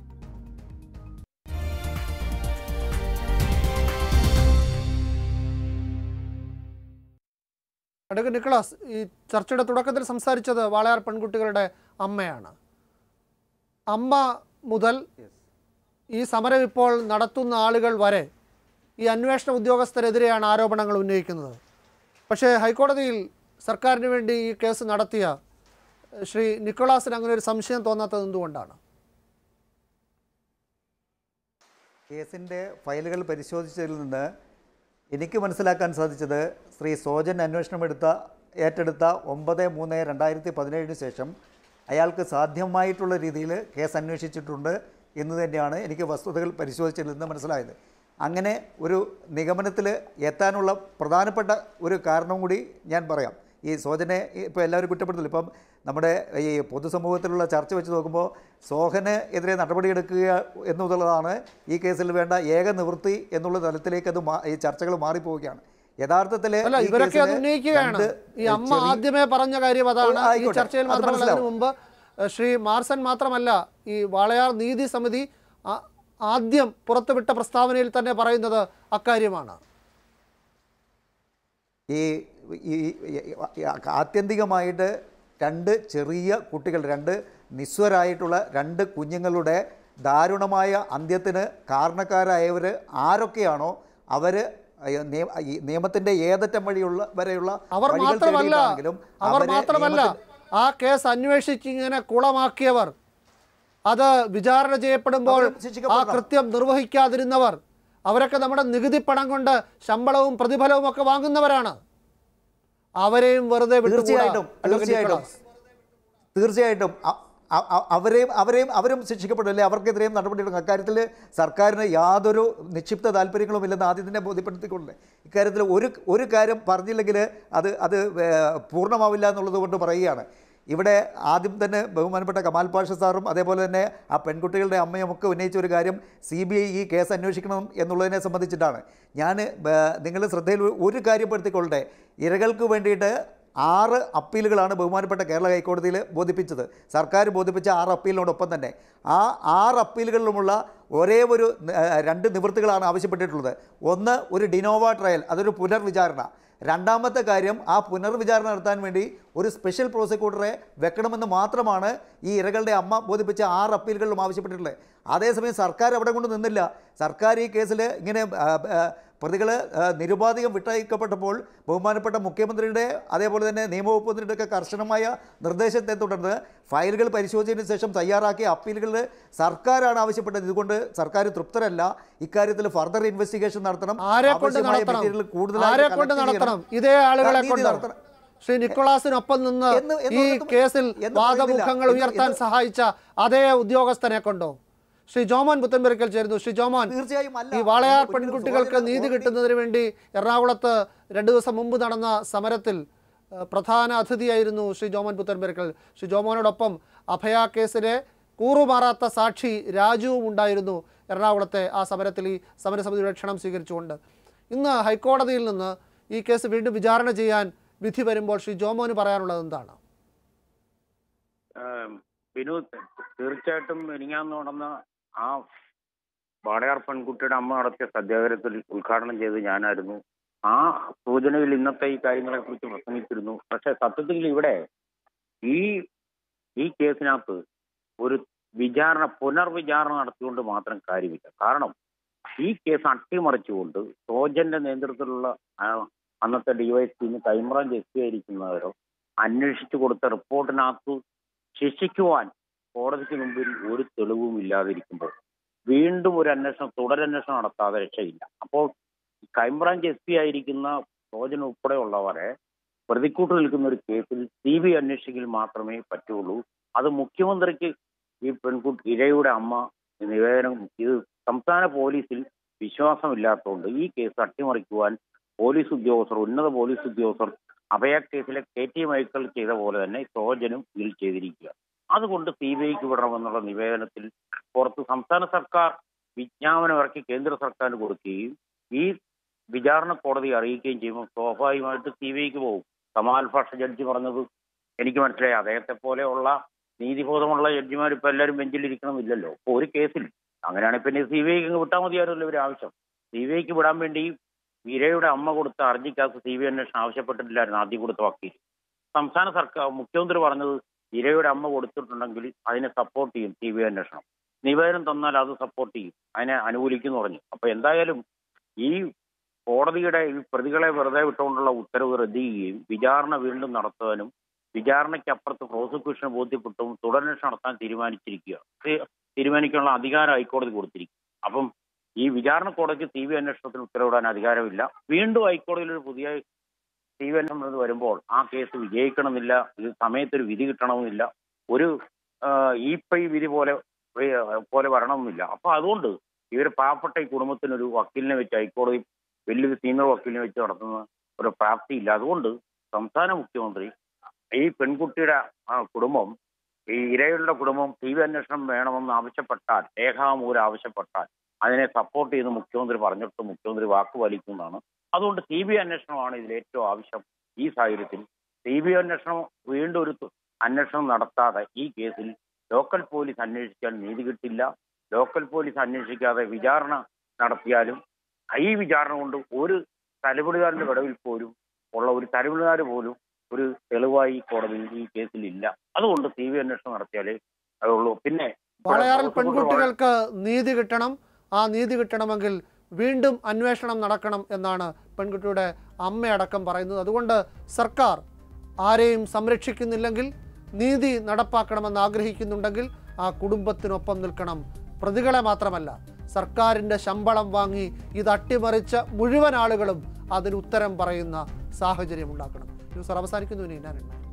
അഡ്വക്കേറ്റ് നിക്കളാസ് ഈ ചർച്ചയുടെ തുടക്കത്തിൽ സംസാരിച്ചത് വാളയാർ പെൺകുട്ടികളുടെ അമ്മയാണ് അമ്മ മുതൽ ഈ സമരം ഇപ്പോൾ നടത്തുന്ന ആളുകൾ വരെ ഈ അന്വേഷണ ഉദ്യോഗസ്ഥരെതിരെയാണ് ആരോപണങ്ങൾ ഉന്നയിക്കുന്നത് പക്ഷേ ഹൈക്കോടതിയിൽ സർക്കാരിന് വേണ്ടി ഈ കേസ് നടത്തിയ ഏഹ്, ശ്രീ നിക്കോളാസിന് അങ്ങനെ ഒരു സംശയം തോന്നാത്തത് എന്തുകൊണ്ടാണ് കേസിൻ്റെ ഫയലുകൾ പരിശോധിച്ചതിൽ നിന്ന് എനിക്ക് മനസ്സിലാക്കാൻ സാധിച്ചത് ശ്രീ സോജൻ അന്വേഷണം എടുത്ത ഏറ്റെടുത്ത ഒമ്പത് മൂന്ന് രണ്ടായിരത്തി പതിനേഴിന് ശേഷം അയാൾക്ക് സാധ്യമായിട്ടുള്ള രീതിയിൽ കേസ് അന്വേഷിച്ചിട്ടുണ്ട് എന്ന് തന്നെയാണ് എനിക്ക് വസ്തുതകൾ പരിശോധിച്ചതിൽ നിന്ന് മനസ്സിലായത് അങ്ങനെ ഒരു നിഗമനത്തിൽ എത്താനുള്ള പ്രധാനപ്പെട്ട ഒരു കാരണം കൂടി ഞാൻ പറയാം ഈ സോജനെ ഇപ്പോൾ എല്ലാവരും കുറ്റപ്പെടുത്തില്ല ഇപ്പം നമ്മുടെ ഈ പൊതുസമൂഹത്തിലുള്ള ചർച്ച വെച്ച് നോക്കുമ്പോൾ സോഹന് എതിരെ നടപടിയെടുക്കുക എന്നുള്ളതാണ് ഈ കേസിൽ വേണ്ട ഏക നിവൃത്തി എന്നുള്ള തലത്തിലേക്ക് അത് മാ- ഈ ചർച്ചകൾ മാറിപ്പോവുകയാണ് യഥാർത്ഥത്തിൽ അല്ല ഈ ഇവരൊക്കെ അത് കേസില് ഉന്നയിക്കുകയാണ് രണ്ട് ഈ അമ്മ ചെറിയ- ആദ്യമേ പറഞ്ഞ കാര്യം അതാണ് ഈ ആയിക്കോട്ടെ, ചർച്ചയിൽ അത് മാത്രമല്ല അതിനു മനസ്സിലാവും. മുമ്പ് ഏഹ്, ശ്രീ മാർസൻ മാത്രമല്ല ഈ വാളയാർ നീതി സമിതി ആ- ആദ്യം പുറത്തുവിട്ട പ്രസ്താവനയിൽ തന്നെ പറയുന്നത് അക്കാര്യമാണ് ഈ ഈ ഈ ആത്യന്തികമായിട്ട് രണ്ട് ചെറിയ കുട്ടികൾ രണ്ട് നിസ്വരായിട്ടുള്ള രണ്ട് കുഞ്ഞുങ്ങളുടെ ദാരുണമായ അന്ത്യത്തിന് കാരണക്കാരായവർ ആരൊക്കെയാണോ അവർ നിയമത്തിൻ്റെ ഏതറ്റം വഴിയുള്ള വരെയുള്ള അവർ വഴികൾ മാത്രമല്ല തേടിയിട്ടാണെങ്കിലും അവർ അവരെ മാത്രമല്ല നിയമത്തിൽ- ആ കേസ് അന്വേഷിച്ച് ഇങ്ങനെ കുളമാക്കിയവർ അത് വിചാരണ ചെയ്യപ്പെടുമ്പോൾ അവരും ആ ശിക്ഷിക്കപ്പെടണം. കൃത്യം നിർവഹിക്കാതിരുന്നവർ അവരൊക്കെ നമ്മുടെ നികുതി പണം കൊണ്ട് ശമ്പളവും പ്രതിഫലവും ഒക്കെ വാങ്ങുന്നവരാണ് അവരെയും വെറുതെ വിട്ടുകൂടാ. തീർച്ചയായിട്ടും അഡ്വക്കേറ്റ് തീർച്ചയായിട്ടും നിക്കോളാസ്. തീർച്ചയായിട്ടും അ- അ- അ- അവരെയും അവരെയും അവരും ശിക്ഷിക്കപ്പെടും അല്ലെ അവർക്കെതിരെയും നടപടിയെടുക്കും അക്കാര്യത്തിൽ സർക്കാരിന് യാതൊരു നിക്ഷിപ്ത താല്പര്യങ്ങളും ഇല്ലെന്ന് ആദ്യം തന്നെ ബോധ്യപ്പെടുത്തിക്കൊള്ളേ ഇക്കാര്യത്തിൽ ഒരു ഒരു കാര്യം പറഞ്ഞില്ലെങ്കിൽ അത് അത് ഏ, പൂർണ്ണമാവില്ല എന്നുള്ളത് കൊണ്ട് പറയുകയാണ് ഇവിടെ ആദ്യം തന്നെ ബഹുമാനപ്പെട്ട കമാൽ പാഷ സാറും അതേപോലെ തന്നെ ആ പെൺകുട്ടികളുടെ അമ്മയും ഒക്കെ ഉന്നയിച്ച ഒരു കാര്യം സി ബി ഐ ഈ കേസ് അന്വേഷിക്കണം എന്നുള്ളതിനെ സംബന്ധിച്ചിട്ടാണ് ഞാൻ നിങ്ങൾ ശ്രദ്ധയിൽ ഒരു കാര്യം പെടുത്തിക്കൊള്ളട്ടെ ഇരകൾക്ക് വേണ്ടിയിട്ട് ആറ് അപ്പീലുകളാണ് ബഹുമാനപ്പെട്ട കേരള ഹൈക്കോടതിയിൽ ബോധിപ്പിച്ചത് സർക്കാർ ബോധിപ്പിച്ച ആറ് അപ്പീലിനോടൊപ്പം തന്നെ ആ ആറ് അപ്പീലുകളിലുമുള്ള ഒരേ ഒരു ന- ഏഹ് രണ്ട് നിവൃത്തികളാണ് ആവശ്യപ്പെട്ടിട്ടുള്ളത് ഒന്ന് ഒരു ഡിനോവ ട്രയൽ അതൊരു പുനർവിചാരണ രണ്ടാമത്തെ കാര്യം ആ പുനർവിചാരണ നടത്താൻ വേണ്ടി ഒരു സ്പെഷ്യൽ പ്രോസിക്യൂട്ടറെ വെക്കണമെന്ന് മാത്രമാണ് ഈ ഇരകളുടെ അമ്മ ബോധിപ്പിച്ച ആറ് അപ്പീലുകളിലും ആവശ്യപ്പെട്ടിട്ടുള്ളത് അതേസമയം സർക്കാർ അവിടെ കൊണ്ട് നിന്നില്ല സർക്കാർ ഈ കേസിൽ ഇങ്ങനെ പ്രതികൾ നിരുപാധികം വിട്ടയക്കപ്പെട്ടപ്പോൾ ബഹുമാനപ്പെട്ട മുഖ്യമന്ത്രിയുടെ അതേപോലെ തന്നെ നിയമവകുപ്പ് മന്ത്രിയുടെ ഒക്കെ കർശനമായ നിർദ്ദേശത്തെ തുടർന്ന് ഫയലുകൾ പരിശോധിച്ചതിന് ശേഷം തയ്യാറാക്കിയ അപ്പീലുകളിൽ സർക്കാരാണ് ആവശ്യപ്പെട്ടത് ഇതുകൊണ്ട് സർക്കാർ തൃപ്തരല്ല ഇക്കാര്യത്തിൽ ഫർദർ ഇൻവെസ്റ്റിഗേഷൻ നടത്തണം ആരെ കൊണ്ട് ആവശ്യമായ നടത്തണം മെറ്റീരിയൽ കൂടുതലായിട്ട് ആരെ കൊണ്ട് collect ചെയ്യണം. നടത്തണം ഇതേ ആളുകളെ നീതി കൊണ്ട് നടത്തണം. ശ്രീ നിക്കോളാസിനൊപ്പം നിന്ന് എന്ന് എന്ന് ഈ ഒരിടത്തും- കേസിൽ എന്ന് വാദമുഖങ്ങൾ പറയുന്നില്ല. ഉയർത്താൻ എന്ന് സഹായിച്ച അതേ ഉദ്യോഗസ്ഥനെ കൊണ്ടോ ശ്രീ ജോമോൻ പുത്തൻപെരുക്കൽ ചേരുന്നു ശ്രീ ജോമോൻ തീർച്ചയായും അല്ല. ഈ വാളയാർ ഒരിക്കലും പെൺകുട്ടികൾക്ക് സ്വാധീനം നീതി കോടതി- കിട്ടുന്നതിന് വേണ്ടി എറണാകുളത്ത് രണ്ടു ദിവസം മുമ്പ് നടന്ന സമരത്തിൽ ഏഹ്, പ്രധാന അതിഥിയായിരുന്നു ശ്രീ ജോമോൻ പുത്തൻപെരുക്കൽ ശ്രീ ജോമോനോടൊപ്പം അഭയ കേസിലെ കൂറുമാറാത്ത സാക്ഷി രാജുവും ഉണ്ടായിരുന്നു എറണാകുളത്തെ ആ സമരത്തിൽ ഈ സമരസമിതിയുടെ ക്ഷണം സ്വീകരിച്ചുകൊണ്ട് ഇന്ന് ഹൈക്കോടതിയിൽ നിന്ന് ഈ കേസ് വീണ്ടും വിചാരണ ചെയ്യാൻ വിധി വരുമ്പോൾ ശ്രീ ജോമോന് പറയാനുള്ളത് എന്താണ് ഏം, ബിനു തീർച്ചയായിട്ടും എനിങ്ങാന്ന് നടന്ന ആ വാടയാർ പെൺകുട്ടിയുടെ അമ്മ നടത്തിയ സത്യാഗ്രഹത്തിൽ ഉദ്ഘാടനം ചെയ്ത് ഞാനായിരുന്നു ആ സൂചനയിൽ ഇന്നത്തെ ഈ കാര്യങ്ങളെ കുറിച്ച് പ്രസംഗിച്ചിരുന്നു പക്ഷെ സത്യത്തിൽ ഇവിടെ ഈ ഈ കേസിനകത്ത് ഒരു വിചാരണ പുനർവിചാരണ നടത്തിക്കൊണ്ട് മാത്രം കാര്യമില്ല കാരണം ഈ കേസ് അട്ടിമറിച്ചുകൊണ്ട് സോജന്റെ നേതൃത്വത്തിലുള്ള ആ, അന്നത്തെ ഡിവൈഎസ്പിന്ന് ക്രൈംബ്രാഞ്ച് എസ് പി ആയിരിക്കുന്നവരോ അന്വേഷിച്ചു കൊടുത്ത റിപ്പോർട്ടിനകത്ത് ശിക്ഷിക്കുവാൻ കോടതിക്ക് മുമ്പിൽ ഒരു തെളിവും ഇല്ലാതിരിക്കുമ്പോൾ വീണ്ടും ഒരു അന്വേഷണം തുടരന്വേഷണം നടത്താതെ രക്ഷയില്ല അപ്പോൾ ക്രൈംബ്രാഞ്ച് എസ് പി ആയിരിക്കുന്ന സോജൻ ഉൾപ്പെടെയുള്ളവരെ പ്രതിക്കൂട്ട് നിൽക്കുന്ന ഒരു കേസിൽ സി ബി അന്വേഷിക്കൽ മാത്രമേ പറ്റുള്ളൂ അത് മുഖ്യമന്ത്രിക്ക് ഈ പെൺകുട്ടി ഇരയുടെ അമ്മ നിവേദനം ഇത് സംസ്ഥാന പോലീസിൽ വിശ്വാസമില്ലാത്തതുകൊണ്ട് ഈ കേസ് അട്ടിമറിക്കുവാൻ പോലീസ് ഉദ്യോഗസ്ഥർ ഉന്നത പോലീസ് ഉദ്യോഗസ്ഥർ അഭയ കേസിലെ കെ ടി മൈക്കിൾ ചെയ്ത പോലെ തന്നെ സോജനും ഇതിൽ ചെയ്തിരിക്കുക അതുകൊണ്ട് സി ബി ഐക്ക് വിടണമെന്നുള്ള നിവേദനത്തിൽ പുറത്ത് സംസ്ഥാന സർക്കാർ വിജ്ഞാപനം ഇറക്കി കേന്ദ്ര സർക്കാരിന് കൊടുക്കുകയും ഈ വിചാരണ കോടതി അറിയിക്കുകയും ചെയ്യുമ്പോൾ സ്വാഭാവികമായിട്ട് സി ബി ഐക്ക് പോകും കമാൽ ഭാഷ ജഡ്ജി പറഞ്ഞത് എനിക്ക് മനസ്സിലായി അദ്ദേഹത്തെ പോലെയുള്ള നീതിബോധമുള്ള ജഡ്ജിമാർ ഇപ്പൊ എല്ലാവരും ബെഞ്ചിൽ ഇരിക്കണമെന്നില്ലല്ലോ അപ്പൊ ഒരു കേസിൽ അങ്ങനെയാണെങ്കിൽ പിന്നെ സി ബി ഐക്ക് വിട്ടാൽ മതിയായിരുന്നല്ലോ ഇവർ ആവശ്യം സി ബി ഐക്ക് വിടാൻ വേണ്ടി ഇരയുടെ അമ്മ കൊടുത്ത ഹർജിക്കകത്ത് സി ബി ഐ അന്വേഷണം ആവശ്യപ്പെട്ടിട്ടില്ലായിരുന്നു ആദ്യം കൊടുത്ത വക്കീൽ സംസ്ഥാന സർക്കാർ മുഖ്യമന്ത്രി പറഞ്ഞത് ഇരയുടെ അമ്മ കൊടുത്തിട്ടുണ്ടെങ്കിൽ അതിനെ സപ്പോർട്ട് ചെയ്യും സി ബി ഐ അന്വേഷണം നിവേദനം തന്നാൽ അത് സപ്പോർട്ട് ചെയ്യും അതിനെ അനുകൂലിക്കുന്നു പറഞ്ഞു അപ്പൊ എന്തായാലും ഈ കോടതിയുടെ ഈ പ്രതികളെ വെറുതെ വിട്ടുകൊണ്ടുള്ള ഉത്തരവ് റദ്ദ് ചെയ്യുകയും വിചാരണ വീണ്ടും നടത്താനും വിചാരണയ്ക്കപ്പുറത്ത് പ്രോസിക്യൂഷന് ബോധ്യപ്പെട്ടും തുടരന്വേഷണം നടത്താൻ തീരുമാനിച്ചിരിക്കുക തീ- തീരുമാനിക്കാനുള്ള അധികാരം ഹൈക്കോടതി കൊടുത്തിരിക്കും അപ്പം ഈ വിചാരണ കോടതിക്ക് സി ബി അന്വേഷണത്തിന് ഉത്തരവിടാൻ അധികാരമില്ല വീണ്ടും ഹൈക്കോടതിയിൽ ഒരു പുതിയ സി ബി അന്വേഷണം വരുമ്പോൾ ആ കേസ് വിജയിക്കണമെന്നില്ല ഇത് സമയത്തൊരു വിധി കിട്ടണമെന്നില്ല ഒരു ആ, ഈ പൈ വിധി പോലെ ഏ- പോലെ വരണമെന്നില്ല അപ്പൊ അതുകൊണ്ട് ഇവർ പാവപ്പെട്ട ഈ കുടുംബത്തിനൊരു വക്കീലിനെ വെച്ച് ഹൈക്കോടതി വലിയൊരു സീനിയർ വക്കീലിനെ വെച്ച് നടത്തുന്ന ഒരു പ്രാപ്തിയില്ല അതുകൊണ്ട് സംസ്ഥാന മുഖ്യമന്ത്രി ഈ പെൺകുട്ടിയുടെ ആ, കുടുംബം ഈ ഇരയുടെ കുടുംബം ടി വി അന്വേഷണം വേണമെന്ന് ആവശ്യപ്പെട്ടാൽ രേഖാമൂലം ആവശ്യപ്പെട്ടാൽ അതിനെ സപ്പോർട്ട് ചെയ്ത് മുഖ്യമന്ത്രി പറഞ്ഞിട്ട് മുഖ്യമന്ത്രി വാക്ക് പാലിക്കുന്നതാണ് അതുകൊണ്ട് സി ബി അന്വേഷണമാണ് ഇതിൽ ഏറ്റവും ആവശ്യം ഈ സാഹചര്യത്തിൽ സി ബി അന്വേഷണം വീണ്ടും ഒരു തു- അന്വേഷണം നടത്താതെ ഈ കേസിൽ ലോക്കൽ പോലീസ് അന്വേഷിക്കാൻ നീതി കിട്ടില്ല ലോക്കൽ പോലീസ് അന്വേഷിക്കാതെ വിചാരണ നടത്തിയാലും ഈ വിചാരണ കൊണ്ട് ഒരു തലപിടുകാരന്റെ വിടവിൽ പോലും ഉള്ള ഒരു തലപിടുകാർ പോലും ഒരു തെളിവായി കോടതിയിൽ ഈ കേസിൽ ഇല്ല അതുകൊണ്ട് സി ബി അന്വേഷണം നടത്തിയാലേ അതുള്ളൂ പിന്നെ വാളയാറിൽ പ്രോസിക്യൂട്ടർ പെൺകുട്ടികൾക്ക് നീതി കിട്ടണം ആ നീതി കിട്ടണമെങ്കിൽ വീണ്ടും അന്വേഷണം നടക്കണം എന്നാണ് പെൺകുട്ടിയുടെ അമ്മയടക്കം പറയുന്നത് അതുകൊണ്ട് സർക്കാർ ആരെയും സംരക്ഷിക്കുന്നില്ലെങ്കിൽ നീതി നടപ്പാക്കണമെന്ന് ആഗ്രഹിക്കുന്നുണ്ടെങ്കിൽ ആ കുടുംബത്തിനൊപ്പം നിൽക്കണം പ്രതികളെ മാത്രമല്ല സർക്കാരിൻ്റെ ശമ്പളം വാങ്ങി ഇത് അട്ടിമറിച്ച മുഴുവൻ ആളുകളും അതിന് ഉത്തരം പറയുന്ന സാഹചര്യം ഉണ്ടാക്കണം ന്യൂസ് അവസാനിക്കുന്നു ഇനി ഞാൻ